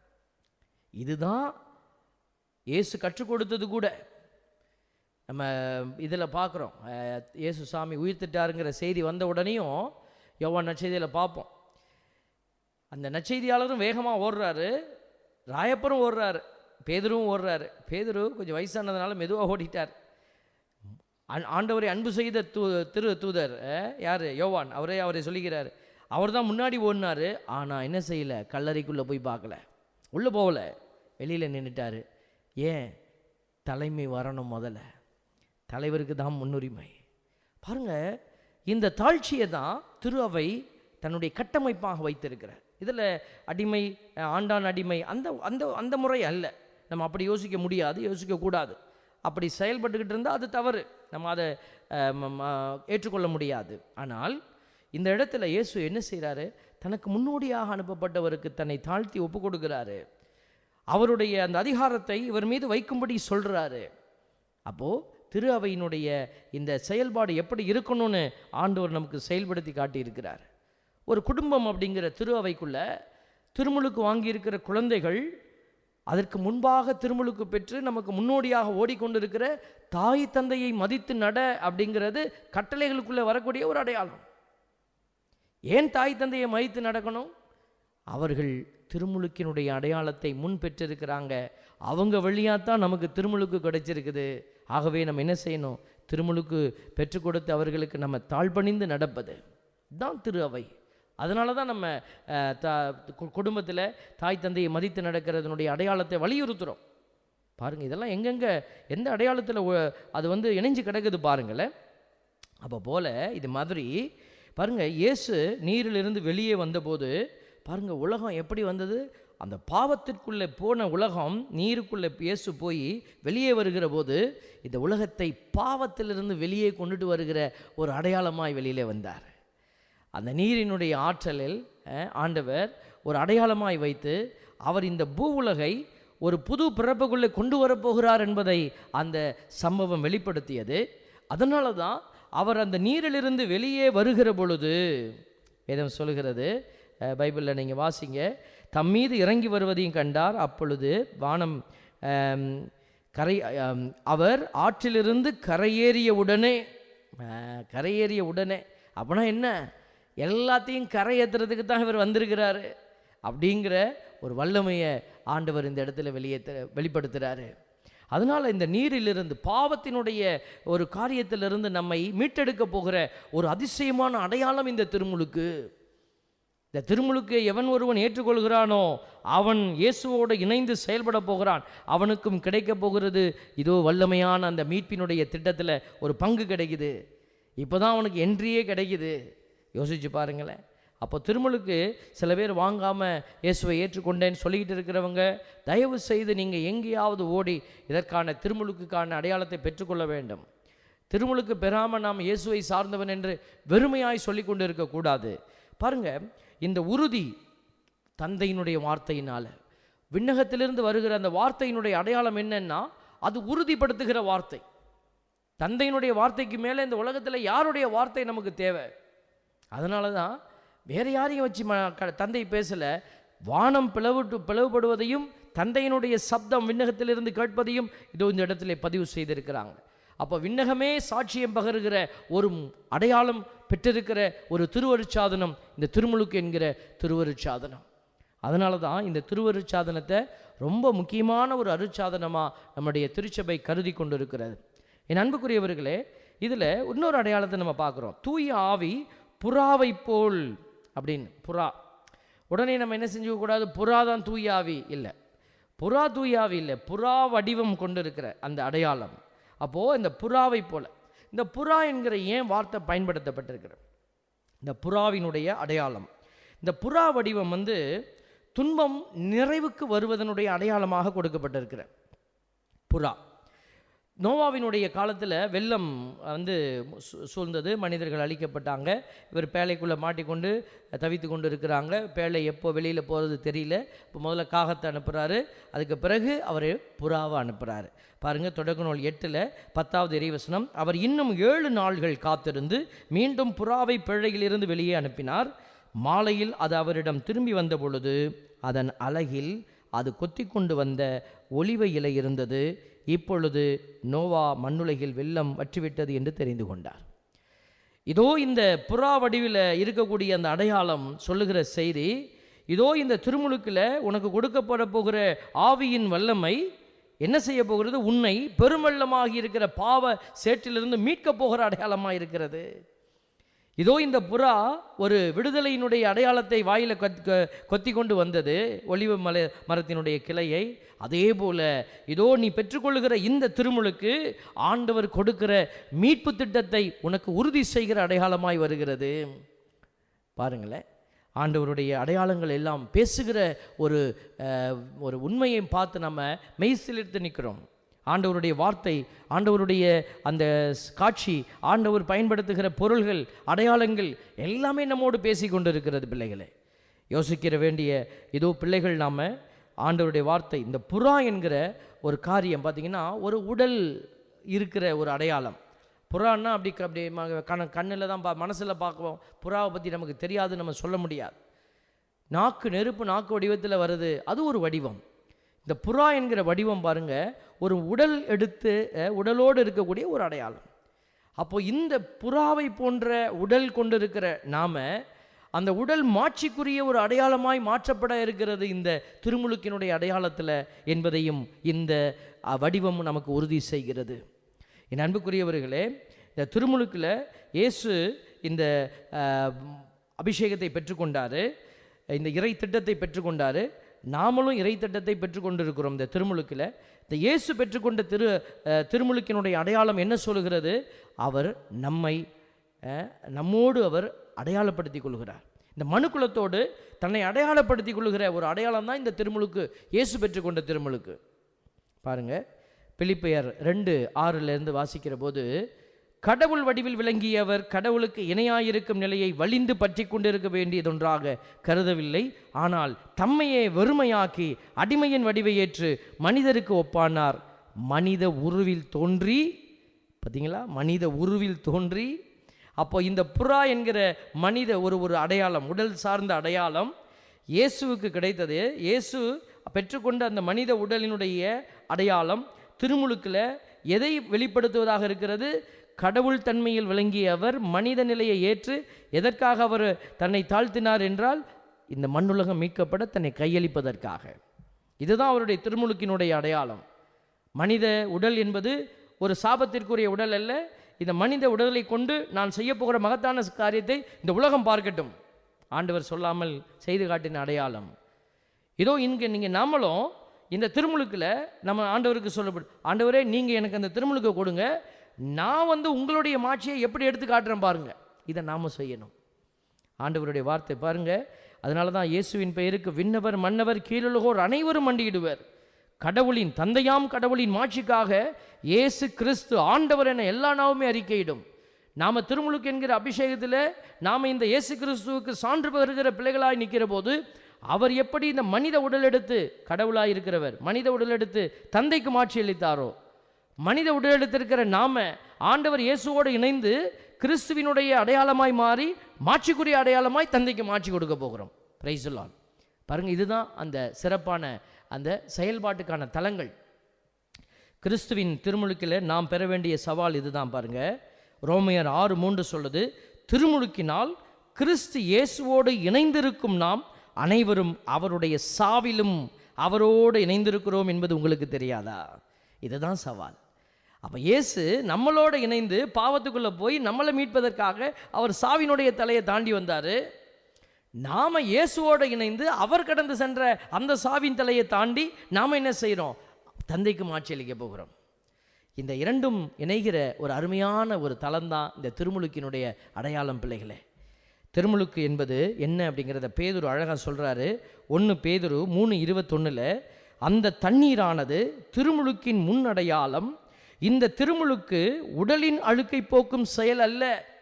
இதுதான் இயேசு கற்றுக் கொடுத்தது கூட நம்ம இதில் பார்க்குறோம் இயேசு சாமி உயிர்த்திட்டாருங்கிற செய்தி வந்த உடனேயும் யோவான் நற்செய்தியில் பார்ப்போம் அந்த நற்செய்தியாளரும் வேகமாக ஓடுறாரு ராயப்பரும் ஓடுறாரு பேதுருவும் ஓடுறாரு பேதுரு கொஞ்சம் வயசானதுனால மெதுவாக ஓடிட்டார் ஆண்- ஆண்டவரை அன்பு செய்த தூ திரு தூதர் அஹ், யார் யோவான் அவரே அவரை சொல்லுகிறார் அவர் தான் முன்னாடி ஓடினாரு ஆனால் என்ன செய்யலை கல்லறைக்குள்ளே போய் பார்க்கல உள்ளே போகல வெளியில் நின்றுட்டாரு ஏன் தலைமை வரணும் முதல்ல தலைவருக்கு தான் முன்னுரிமை பாருங்க இந்த தாழ்ச்சியை தான் திரு அவை தன்னுடைய கட்டமைப்பாக வைத்திருக்கிறார் இதில் அடிமை அஹ், ஆண்டான் அடிமை அந்த அந்த அந்த முறை அல்ல நம்ம அப்படி யோசிக்க முடியாது யோசிக்கக்கூடாது அப்படி செயல்பட்டுக்கிட்டு இருந்தால் அது தவறு நம்ம அதை அஹ், ம- ம- ஏற்றுக்கொள்ள முடியாது ஆனால் இந்த இடத்துல இயேசு என்ன செய்கிறாரு தனக்கு முன்னோடியாக அனுப்பப்பட்டவருக்கு தன்னை தாழ்த்தி ஒப்பு கொடுக்கிறாரு அவருடைய அந்த அதிகாரத்தை இவர் மீது வைக்கும்படி சொல்கிறாரு அப்போது திரு அவையினுடைய இந்த செயல்பாடு எப்படி இருக்கணும்னு ஆண்டவர் நமக்கு செயல்படுத்தி காட்டியிருக்கிறார் ஒரு குடும்பம் அப்படிங்கிற திரு அவைக்குள்ள திருமுழுக்கு வாங்கியிருக்கிற குழந்தைகள் அதற்கு முன்பாக திருமுழுக்கு பெற்று நமக்கு முன்னோடியாக ஓடிக்கொண்டிருக்கிற தாய் தந்தையை மதித்து நட அப்படிங்கிறது கட்டளைகளுக்குள்ளே வரக்கூடிய ஒரு அடையாளம் ஏன் தாய் தந்தையை மதித்து நடக்கணும் அவர்கள் திருமுழுக்கினுடைய அடையாளத்தை முன் பெற்றிருக்கிறாங்க அவங்க வழியாக தான் நமக்கு திருமுழுக்கு கிடைச்சிருக்குது ஆகவே நம்ம என்ன செய்யணும் திருமுழுக்கு பெற்றுக் கொடுத்து அவர்களுக்கு நம்ம தாழ்பணிந்து நடப்பது தான் திரு அவை அதனால தான் நம்ம குடும்பத்தில் தாய் தந்தையை மதித்து நடக்கிறதுனுடைய அடையாளத்தை வலியுறுத்துகிறோம் பாருங்கள் இதெல்லாம் எங்கெங்கே எந்த அடையாளத்தில் அது வந்து இணைஞ்சு கிடக்குது பாருங்களேன் அப்போ போல இது மாதிரி பாருங்க இயேசு நீரிலிருந்து வெளியே வந்தபோது பாருங்க உலகம் எப்படி வந்தது அந்த பாவத்திற்குள்ளே போன உலகம் நீருக்குள்ளே இயேசு போய் வெளியே வருகிற போது இந்த உலகத்தை பாவத்திலிருந்து வெளியே கொண்டுட்டு வருகிற ஒரு அடையாளமாய் வெளியிலே வந்தார் அந்த நீரினுடைய ஆற்றலில் அஹ், ஆண்டவர் ஒரு அடையாளமாய் வைத்து அவர் இந்த பூ உலகை ஒரு புது பிறப்புக்குள்ளே கொண்டு வரப்போகிறார் என்பதை அந்த சம்பவம் வெளிப்படுத்தியது அதனால தான் அவர் அந்த நீரிலிருந்து வெளியே வருகிற பொழுது வேதம் சொல்கிறது அஹ், பைபிளில் நீங்கள் வாசிங்க தம் மீது இறங்கி வருவதையும் கண்டார் அப்பொழுது வானம் ஆம், கரை ஆம், அவர் ஆற்றிலிருந்து கரையேறிய உடனே அஹ், கரையேறிய உடனே அப்போனா என்ன எல்லாத்தையும் கரையேற்றுறதுக்கு தான் இவர் வந்திருக்கிறாரு அப்படிங்கிற ஒரு வல்லமையை ஆண்டவர் இந்த இடத்துல வெளியே வெளிப்படுத்துகிறாரு அதனால் இந்த நீரிலிருந்து பாவத்தினுடைய ஒரு காரியத்திலிருந்து நம்மை மீட்டெடுக்க போகிற ஒரு அதிசயமான அடையாளம் இந்த திருமுழுக்கு இந்த திருமுழுக்கை எவன் ஒருவன் ஏற்றுக்கொள்கிறானோ அவன் இயேசுவோடு இணைந்து செயல்பட போகிறான் அவனுக்கும் கிடைக்க போகிறது இதோ வல்லமையான அந்த மீட்பினுடைய திட்டத்தில் ஒரு பங்கு கிடைக்குது இப்போ தான் அவனுக்கு என்ட்ரியே கிடைக்குது யோசிச்சு பாருங்களேன் அப்போ திருமுழுக்கு சில பேர் வாங்காமல் இயேசுவை ஏற்றுக்கொண்டேன்னு சொல்லிக்கிட்டு இருக்கிறவங்க தயவு செய்து நீங்கள் எங்கேயாவது ஓடி இதற்கான திருமுழுக்குக்கான அடையாளத்தை பெற்றுக்கொள்ள வேண்டும் திருமுழுக்கு பெறாமல் நாம் இயேசுவை சார்ந்தவன் என்று வெறுமையாய் சொல்லி கொண்டு இருக்கக்கூடாது பாருங்க இந்த உறுதி தந்தையினுடைய வார்த்தையினால விண்ணகத்திலிருந்து வருகிற அந்த வார்த்தையினுடைய அடையாளம் என்னன்னா அது உறுதிப்படுத்துகிற வார்த்தை தந்தையினுடைய வார்த்தைக்கு மேலே இந்த உலகத்தில் யாருடைய வார்த்தை நமக்கு தேவை அதனால தான் வேற யாரையும் வச்சு ம க- தந்தை பேசலை வானம் பிளவுட்டு பிளவுபடுவதையும் தந்தையினுடைய சப்தம் விண்ணகத்திலிருந்து கேட்பதையும் இதோ இந்த இடத்துல பதிவு செய்திருக்கிறாங்க அப்போ விண்ணகமே சாட்சியம் பகருகிற ஒரு அடையாளம் பெற்றிருக்கிற ஒரு திருவருட்சாதனம் இந்த திருமுழுக்கு என்கிற திருவருட்சாதனம் அதனால தான் இந்த திருவருட்சாதனத்தை ரொம்ப முக்கியமான ஒரு அருட்சாதனமாக நம்முடைய திருச்சபை கருதி கொண்டிருக்கிறது என் அன்புக்குரியவர்களே இதில் இன்னொரு அடையாளத்தை நம்ம பார்க்குறோம் தூய ஆவி புறாவை போல் அப்படின்னு புறா உடனே நம்ம என்ன செஞ்சுக்க கூடாது புறா தான் தூய ஆவி இல்லை புறா தூய ஆவி இல்லை புறா வடிவம் கொண்டிருக்கிற அந்த அடையாளம் அப்போது இந்த புறாவை போல இந்த புறா என்கிற ஏன் வார்த்தை பயன்படுத்தப்பட்டிருக்கிறது இந்த புறாவினுடைய அடையாளம் இந்த புறா வடிவம் வந்து துன்பம் நிறைவுக்கு வருவதனுடைய அடையாளமாக கொடுக்கப்பட்டிருக்கிற புறா நோவாவினுடைய காலத்தில் வெள்ளம் வந்து சூ- சூழ்ந்தது மனிதர்கள் அழிக்கப்பட்டாங்க இவர் பேழைக்குள்ளே மாட்டிக்கொண்டு தவித்து கொண்டு இருக்கிறாங்க பேழை எப்போ வெளியில் போகிறது தெரியல இப்போ முதல்ல காகத்தை அனுப்புகிறாரு அதுக்கு பிறகு அவர் புறாவை அனுப்புகிறாரு பாருங்கள் தொடக்க நூல் எட்டில் பத்தாவது இறைவசனம் அவர் இன்னும் ஏழு நாள்கள் காத்திருந்து மீண்டும் புறாவை பிழையிலிருந்து வெளியே அனுப்பினார் மாலையில் அது அவரிடம் திரும்பி வந்த பொழுது அதன் அலகில் அது கொத்தி கொண்டு வந்த ஒலிவ இலை இருந்தது இப்பொழுது நோவா மண்ணுலகில் வெள்ளம் வற்றிவிட்டது என்று தெரிந்து கொண்டார் இதோ இந்த புறா வடிவில் இருக்கக்கூடிய அந்த அடையாளம் சொல்லுகிற செய்தி இதோ இந்த திருமுழுக்கில் உனக்கு கொடுக்கப்பட போகிற ஆவியின் வல்லமை என்ன செய்ய போகிறது உன்னை பெருமெள்ளமாகி இருக்கிற பாவ சேற்றிலிருந்து மீட்கப் போகிற அடையாளமாக இருக்கிறது இதோ இந்த புறா ஒரு விடுதலையினுடைய அடையாளத்தை வாயில கொத் கொ- கொத்தி கொண்டு வந்தது ஒலிவ மலை மரத்தினுடைய கிளையை அதே போல இதோ நீ பெற்றுக்கொள்ளுகிற இந்த திருமுழுக்கு ஆண்டவர் கொடுக்கிற மீட்பு திட்டத்தை உனக்கு உறுதி செய்கிற அடையாளமாய் வருகிறது பாருங்களேன் ஆண்டவருடைய அடையாளங்கள் எல்லாம் பேசுகிற ஒரு அஹ், ஒரு உண்மையை பார்த்து நம்ம மெய்சிலிர்த்து நிற்கிறோம் ஆண்டவருடைய வார்த்தை ஆண்டவருடைய அந்த ஸ்- காட்சி ஆண்டவர் பயன்படுத்துகிற பொருள்கள் அடையாளங்கள் எல்லாமே நம்மோடு பேசி கொண்டு இருக்கிறது பிள்ளைகளே யோசிக்கிற வேண்டிய இதோ பிள்ளைகள் நாம் ஆண்டவருடைய வார்த்தை இந்த புறா என்கிற ஒரு காரியம் பார்த்திங்கன்னா ஒரு உடல் இருக்கிற ஒரு அடையாளம் புறான்னா அப்படி க- அப்படி ம- கண கண்ணில் தான் பா மனசில் பார்க்குவோம் புறாவை பற்றி நமக்கு தெரியாது நம்ம சொல்ல முடியாது நாக்கு நெருப்பு நாக்கு வடிவத்தில் வருது அது ஒரு வடிவம் இந்த புறா என்கிற வடிவம் பாருங்க ஒரு உடல் எடுத்து அஹ், உடலோடு இருக்கக்கூடிய ஒரு அடையாளம் அப்போ இந்த புறாவை போன்ற உடல் கொண்டிருக்கிற நாம அந்த உடல் மாட்சிக்குரிய ஒரு அடையாளமாய் மாற்றப்பட இருக்கிறது இந்த திருமுழுக்கினுடைய அடையாளத்தில் என்பதையும் இந்த அஹ், வடிவம் நமக்கு உறுதி செய்கிறது என் அன்புக்குரியவர்களே இந்த திருமுழுக்கில் இயேசு இந்த அஹ், அபிஷேகத்தை பெற்றுக்கொண்டாரு இந்த இறை திட்டத்தை பெற்றுக்கொண்டாரு நாமளும் இறை திட்டத்தை பெற்றுக்கொண்டிருக்கிறோம் இந்த திருமுழுக்கில் இந்த இயேசு பெற்றுக்கொண்ட திரு அஹ், திருமுழுக்கினுடைய அடையாளம் என்ன சொல்லுகிறது அவர் நம்மை அஹ், நம்மோடு அவர் அடையாளப்படுத்திக் கொள்கிறார் இந்த மனுக்குலத்தோடு தன்னை அடையாளப்படுத்திக் கொள்கிற ஒரு அடையாளம் தான் இந்த திருமுழுக்கு இயேசு பெற்றுக்கொண்ட திருமுழுக்கு பாருங்க பிலிப்பையர் ரெண்டு ஆறிலிருந்து வாசிக்கிற போது கடவுள் வடிவில் விளங்கியவர் கடவுளுக்கு இணையாயிருக்கும் நிலையை வலிந்து பற்றி கொண்டிருக்க வேண்டியதொன்றாக கருதவில்லை ஆனால் தம்மையே வெறுமையாக்கி அடிமையின் வடிவை ஏற்று மனிதருக்கு ஒப்பானார் மனித உருவில் தோன்றி பார்த்தீங்களா மனித உருவில் தோன்றி அப்போ இந்த புறா என்கிற மனித ஒரு ஒரு அடையாளம் உடல் சார்ந்த அடையாளம் இயேசுவுக்கு கிடைத்தது இயேசு பெற்றுக்கொண்ட அந்த மனித உடலினுடைய அடையாளம் திருமுழுக்கில் எதை வெளிப்படுத்துவதாக இருக்கிறது கடவுள் தன்மையில் விளங்கிய அவர் மனித நிலையை ஏற்று எதற்காக அவர் தன்னை தாழ்த்தினார் என்றால் இந்த மண்ணுலகம் மீட்கப்பட தன்னை கையளிப்பதற்காக இதுதான் அவருடைய திருமுழுக்கினுடைய அடையாளம் மனித உடல் என்பது ஒரு சாபத்திற்குரிய உடல் அல்ல இந்த மனித உடலை கொண்டு நான் செய்ய போகிற மகத்தான காரியத்தை இந்த உலகம் பார்க்கட்டும் ஆண்டவர் சொல்லாமல் செய்து காட்டின அடையாளம் இதோ இங்கே நீங்கள் நாமளும் இந்த திருமுழுக்கில் நம்ம ஆண்டவருக்கு சொல்லப்படும் ஆண்டவரே நீங்கள் எனக்கு அந்த திருமுழுக்கை கொடுங்க நான் வந்து உங்களுடைய மாட்சியை எப்படி எடுத்து காட்டுறேன் பாருங்க இதை நாம செய்யணும் ஆண்டவருடைய வார்த்தை பாருங்க அதனால தான் இயேசுவின் பெயருக்கு விண்ணவர் மன்னவர் கீழுலகோர் அனைவரும் மண்டியிடுவர் கடவுளின் தந்தையாம் கடவுளின் மாட்சிக்காக இயேசு கிறிஸ்து ஆண்டவர் என எல்லா நாவுமே அறிக்கையிடும் நாம திருமுழுக்கு என்கிற அபிஷேகத்தில் நாம இந்த இயேசு கிறிஸ்துவுக்கு சான்று பெறுகிற பிள்ளைகளாய் நிற்கிற போது அவர் எப்படி இந்த மனித உடல் எடுத்து கடவுளாய் இருக்கிறவர் மனித உடல் எடுத்து தந்தைக்கு மாட்சி அளித்தாரோ மனித உடல் எடுத்திருக்கிற நாம ஆண்டவர் இயேசுவோடு இணைந்து கிறிஸ்துவினுடைய அடையாளமாய் மாறி மாட்சிக்குரிய அடையாளமாய் தந்தைக்கு மாட்சி கொடுக்க போகிறோம் பிரைசுலான் பாருங்க இதுதான் அந்த சிறப்பான அந்த செயல்பாட்டுக்கான தலங்கள் கிறிஸ்துவின் திருமுழுக்கில் நாம் பெற வேண்டிய சவால் இதுதான் பாருங்க ரோமையர் ஆறு மூன்று சொல்லுது திருமுழுக்கினால் கிறிஸ்து இயேசுவோடு இணைந்திருக்கும் நாம் அனைவரும் அவருடைய சாவிலும் அவரோடு இணைந்திருக்கிறோம் என்பது உங்களுக்கு தெரியாதா இதுதான் சவால் அப்போ இயேசு நம்மளோட இணைந்து பாவத்துக்குள்ளே போய் நம்மளை மீட்பதற்காக அவர் சாவினுடைய தலையை தாண்டி வந்தார் நாம இயேசுவோட இணைந்து அவர் கடந்து சென்ற அந்த சாவின் தலையை தாண்டி நாம் என்ன செய்கிறோம் தந்தைக்கு மாட்சி அளிக்க போகிறோம் இந்த இரண்டும் இணைகிற ஒரு அருமையான ஒரு தலம்தான் இந்த திருமுழுக்கினுடைய அடையாளம் பிள்ளைகளே திருமுழுக்கு என்பது என்ன அப்படிங்கிறத பேதுரு அழகாக சொல்கிறாரு ஒன்று பேதுரு மூணு இருபத்தொன்னில் அந்த தண்ணீரானது திருமுழுக்கின் முன் அடையாளம் இந்த திருமுழுக்கு உடலின் அழுக்கை போக்கும் செயல் அல்ல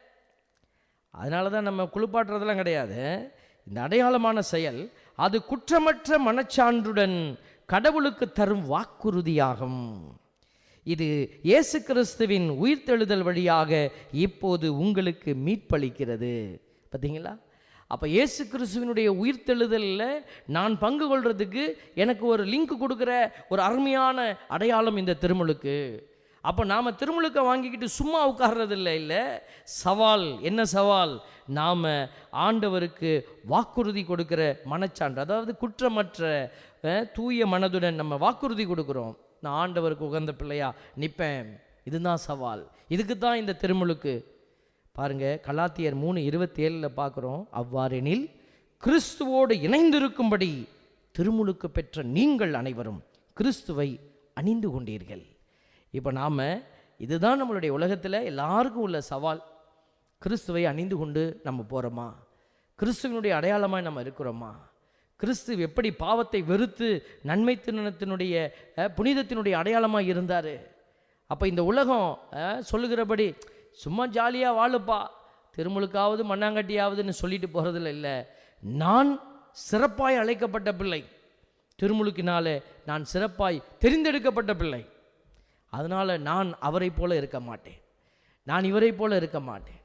அதனால தான் நம்ம குளிப்பாட்டுறதெல்லாம் கிடையாது இந்த அடையாளமான செயல் அது குற்றமற்ற மனச்சான்றுடன் கடவுளுக்கு தரும் வாக்குறுதியாகும் இது இயேசு கிறிஸ்துவின் உயிர்த்தெழுதல் வழியாக இப்போது உங்களுக்கு மீட்பளிக்கிறது பார்த்தீங்களா அப்போ இயேசு கிறிஸ்துவினுடைய உயிர்த்தெழுதலில் நான் பங்கு கொள்றதுக்கு எனக்கு ஒரு லிங்க் கொடுக்குற ஒரு அருமையான அடையாளம் இந்த திருமுழுக்கு அப்போ நாம் திருமுழுக்க வாங்கிக்கிட்டு சும்மா உட்கார்றது இல்லை இல்லை சவால் என்ன சவால் நாம் ஆண்டவருக்கு வாக்குறுதி கொடுக்கிற மனச்சான்று அதாவது குற்றமற்ற அஹ், தூய மனதுடன் நம்ம வாக்குறுதி கொடுக்குறோம் நான் ஆண்டவருக்கு உகந்த பிள்ளையா நிற்பேன் இதுதான் சவால் இதுக்கு தான் இந்த திருமுழுக்கு பாருங்க கலாத்தியர் மூணு இருபத்தி ஏழில் பார்க்குறோம் அவ்வாறெனில் கிறிஸ்துவோடு இணைந்திருக்கும்படி திருமுழுக்கு பெற்ற நீங்கள் அனைவரும் கிறிஸ்துவை அணிந்து கொண்டீர்கள் இப்போ நாம் இதுதான் நம்மளுடைய உலகத்தில் எல்லாருக்கும் உள்ள சவால் கிறிஸ்துவை அணிந்து கொண்டு நம்ம போகிறோமா கிறிஸ்துவனுடைய அடையாளமாக நம்ம இருக்கிறோமா கிறிஸ்து எப்படி பாவத்தை வெறுத்து நன்மை திருணத்தினுடைய அஹ், புனிதத்தினுடைய அடையாளமாக இருந்தார் அப்போ இந்த உலகம் அஹ், சொல்லுகிறபடி சும்மா ஜாலியாக வாழுப்பா திருமுழுக்காவது மண்ணாங்கட்டியாவதுன்னு சொல்லிட்டு போகிறதுல இல்லை நான் சிறப்பாய் அழைக்கப்பட்ட பிள்ளை திருமுழுக்கினாலே நான் சிறப்பாய் தெரிந்தெடுக்கப்பட்ட பிள்ளை அதனால் நான் அவரை போல இருக்க மாட்டேன் நான் இவரை போல இருக்க மாட்டேன்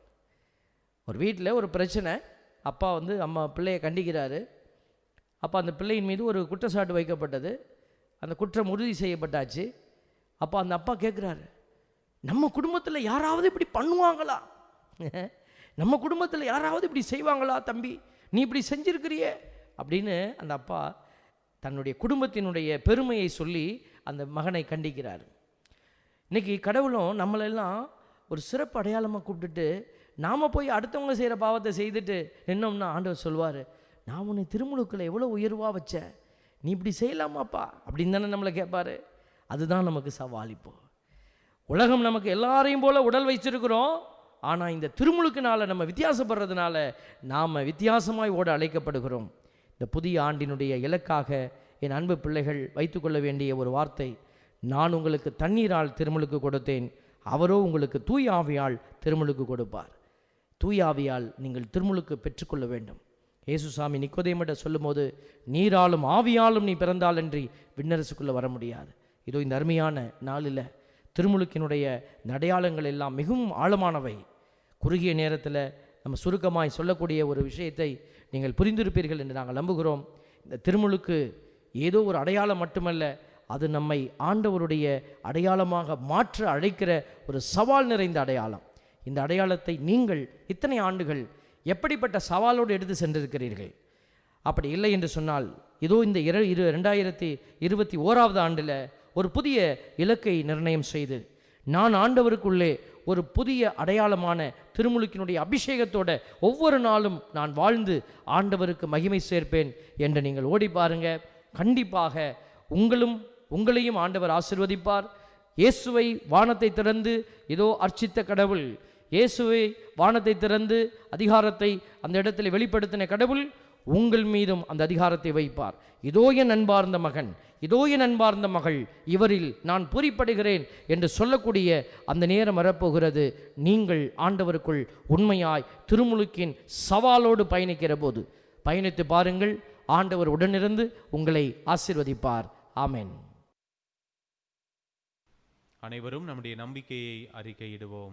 ஒரு வீட்டில் ஒரு பிரச்சனை அப்பா வந்து அம்மா பிள்ளையை கண்டிக்கிறாரு அப்போ அந்த பிள்ளையின் மீது ஒரு குற்றச்சாட்டு வைக்கப்பட்டது அந்த குற்றம் உறுதி செய்யப்பட்டாச்சு அப்போ அந்த அப்பா கேட்குறாரு நம்ம குடும்பத்தில் யாராவது இப்படி பண்ணுவாங்களா நம்ம குடும்பத்தில் யாராவது இப்படி செய்வாங்களா தம்பி நீ இப்படி செஞ்சிருக்கிறியே அப்படின்னு அந்த அப்பா தன்னுடைய குடும்பத்தினுடைய பெருமையை சொல்லி அந்த மகனை கண்டிக்கிறார் இன்னைக்கு கடவுளும் நம்மளெல்லாம் ஒரு சிறப்பு அடையாளமாக கூப்பிட்டுட்டு நாம் போய் அடுத்தவங்க செய்கிற பாவத்தை செய்துட்டு நின்னோம்னா ஆண்டவர் சொல்வார் நான் உன்னை திருமுழுக்கில் எவ்வளோ உயர்வாக வச்சேன் நீ இப்படி செய்யலாமாப்பா அப்படின்னு தானே நம்மளை கேட்பாரு அதுதான் நமக்கு சவால் இப்போ உலகம் நமக்கு எல்லாரையும் போல உடல் வச்சிருக்கிறோம் ஆனால் இந்த திருமுழுக்கினால நம்ம வித்தியாசப்படுறதுனால நாம் வித்தியாசமாய் ஓட அழைக்கப்படுகிறோம் இந்த புதிய ஆண்டினுடைய இலக்காக என் அன்பு பிள்ளைகள் வைத்துக்கொள்ள வேண்டிய ஒரு வார்த்தை நான் உங்களுக்கு தண்ணீரால் திருமுழுக்கு கொடுத்தேன் அவரோ உங்களுக்கு தூய் ஆவியால் திருமுழுக்கு கொடுப்பார் தூய் ஆவியால் நீங்கள் திருமுழுக்கு பெற்றுக்கொள்ள வேண்டும் இயேசுசாமி நிக்கோதேமிட்ட சொல்லும்போது நீராலும் ஆவியாலும் நீ பிறந்தாலன்றி விண்ணரசுக்குள்ளே வர முடியாது இதோ இந்த அருமையான நாளில் திருமுழுக்கினுடைய இந்த அடையாளங்கள் எல்லாம் மிகவும் ஆழமானவை குறுகிய நேரத்தில் நம்ம சுருக்கமாய் சொல்லக்கூடிய ஒரு விஷயத்தை நீங்கள் புரிந்திருப்பீர்கள் என்று நாங்கள் நம்புகிறோம் இந்த திருமுழுக்கு ஏதோ ஒரு அடையாளம் மட்டுமல்ல அது நம்மை ஆண்டவருடைய அடையாளமாக மாற்ற அழைக்கிற ஒரு சவால் நிறைந்த அடையாளம் இந்த அடையாளத்தை நீங்கள் இத்தனை ஆண்டுகள் எப்படிப்பட்ட சவாலோடு எடுத்து சென்றிருக்கிறீர்கள் அப்படி இல்லை என்று சொன்னால் இதோ இந்த இர இரு ரெண்டாயிரத்தி இருபத்தி ஓராவது ஆண்டில் ஒரு புதிய இலக்கை நிர்ணயம் செய்து நான் ஆண்டவருக்குள்ளே ஒரு புதிய அடையாளமான திருமுழுக்கினுடைய அபிஷேகத்தோட ஒவ்வொரு நாளும் நான் வாழ்ந்து ஆண்டவருக்கு மகிமை சேர்ப்பேன் என்று நீங்கள் ஓடி பாருங்க கண்டிப்பாக உங்களும் உங்களையும் ஆண்டவர் ஆசிர்வதிப்பார் இயேசுவை வானத்தை திறந்து இதோ அர்ச்சித்த கடவுள் இயேசுவை வானத்தை திறந்து அதிகாரத்தை அந்த இடத்துல வெளிப்படுத்தின கடவுள் உங்கள் மீதும் அந்த அதிகாரத்தை வைப்பார் இதோ என் அன்பார்ந்த மகன் இதோ என் அன்பார்ந்த மகள் இவரில் நான் பொறிப்படுகிறேன் என்று சொல்லக்கூடிய அந்த நேரம் வரப்போகிறது நீங்கள் ஆண்டவருக்குள் உண்மையாய் திருமுழுக்கின் சவாலோடு பயணிக்கிற போது பயணித்து பாருங்கள் ஆண்டவர் உடனிருந்து உங்களை ஆசீர்வதிப்பார் ஆமென் அனைவரும் நம்முடைய நம்பிக்கையை அறிக்கையிடுவோம்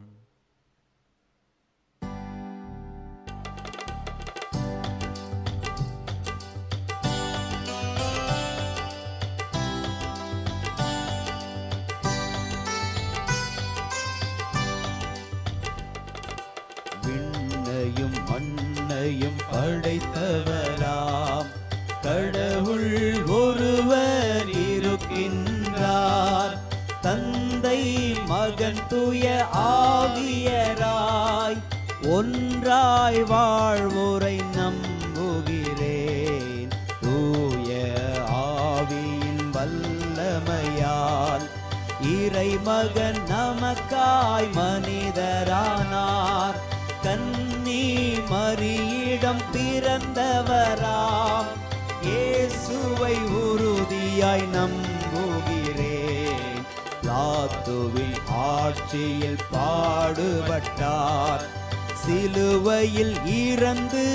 விண்ணையும் மண்ணையும் படைத்தவராம் கடவுள் ஒருவர் இருக்கின்றார் தந்தை மகன் தூய ஆவியராய் ஒன்றாய் வாழ்வோரை நம்புகிறேன் தூய ஆவியின் வல்லமையால் இறைமகன் நமக்காய் மனிதரானார் கன்னி மரியிடம் பிறந்தவராம் இயேசுவை உறுதியாய் நம்புகிறேன் லாத்துவின் ஆட்சியில் பாடுபட்டார் சிலுவையில் இறந்து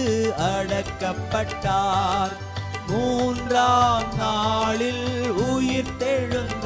அடக்கப்பட்டார் மூன்றாம் நாளில் உயிர் தெழுந்தார்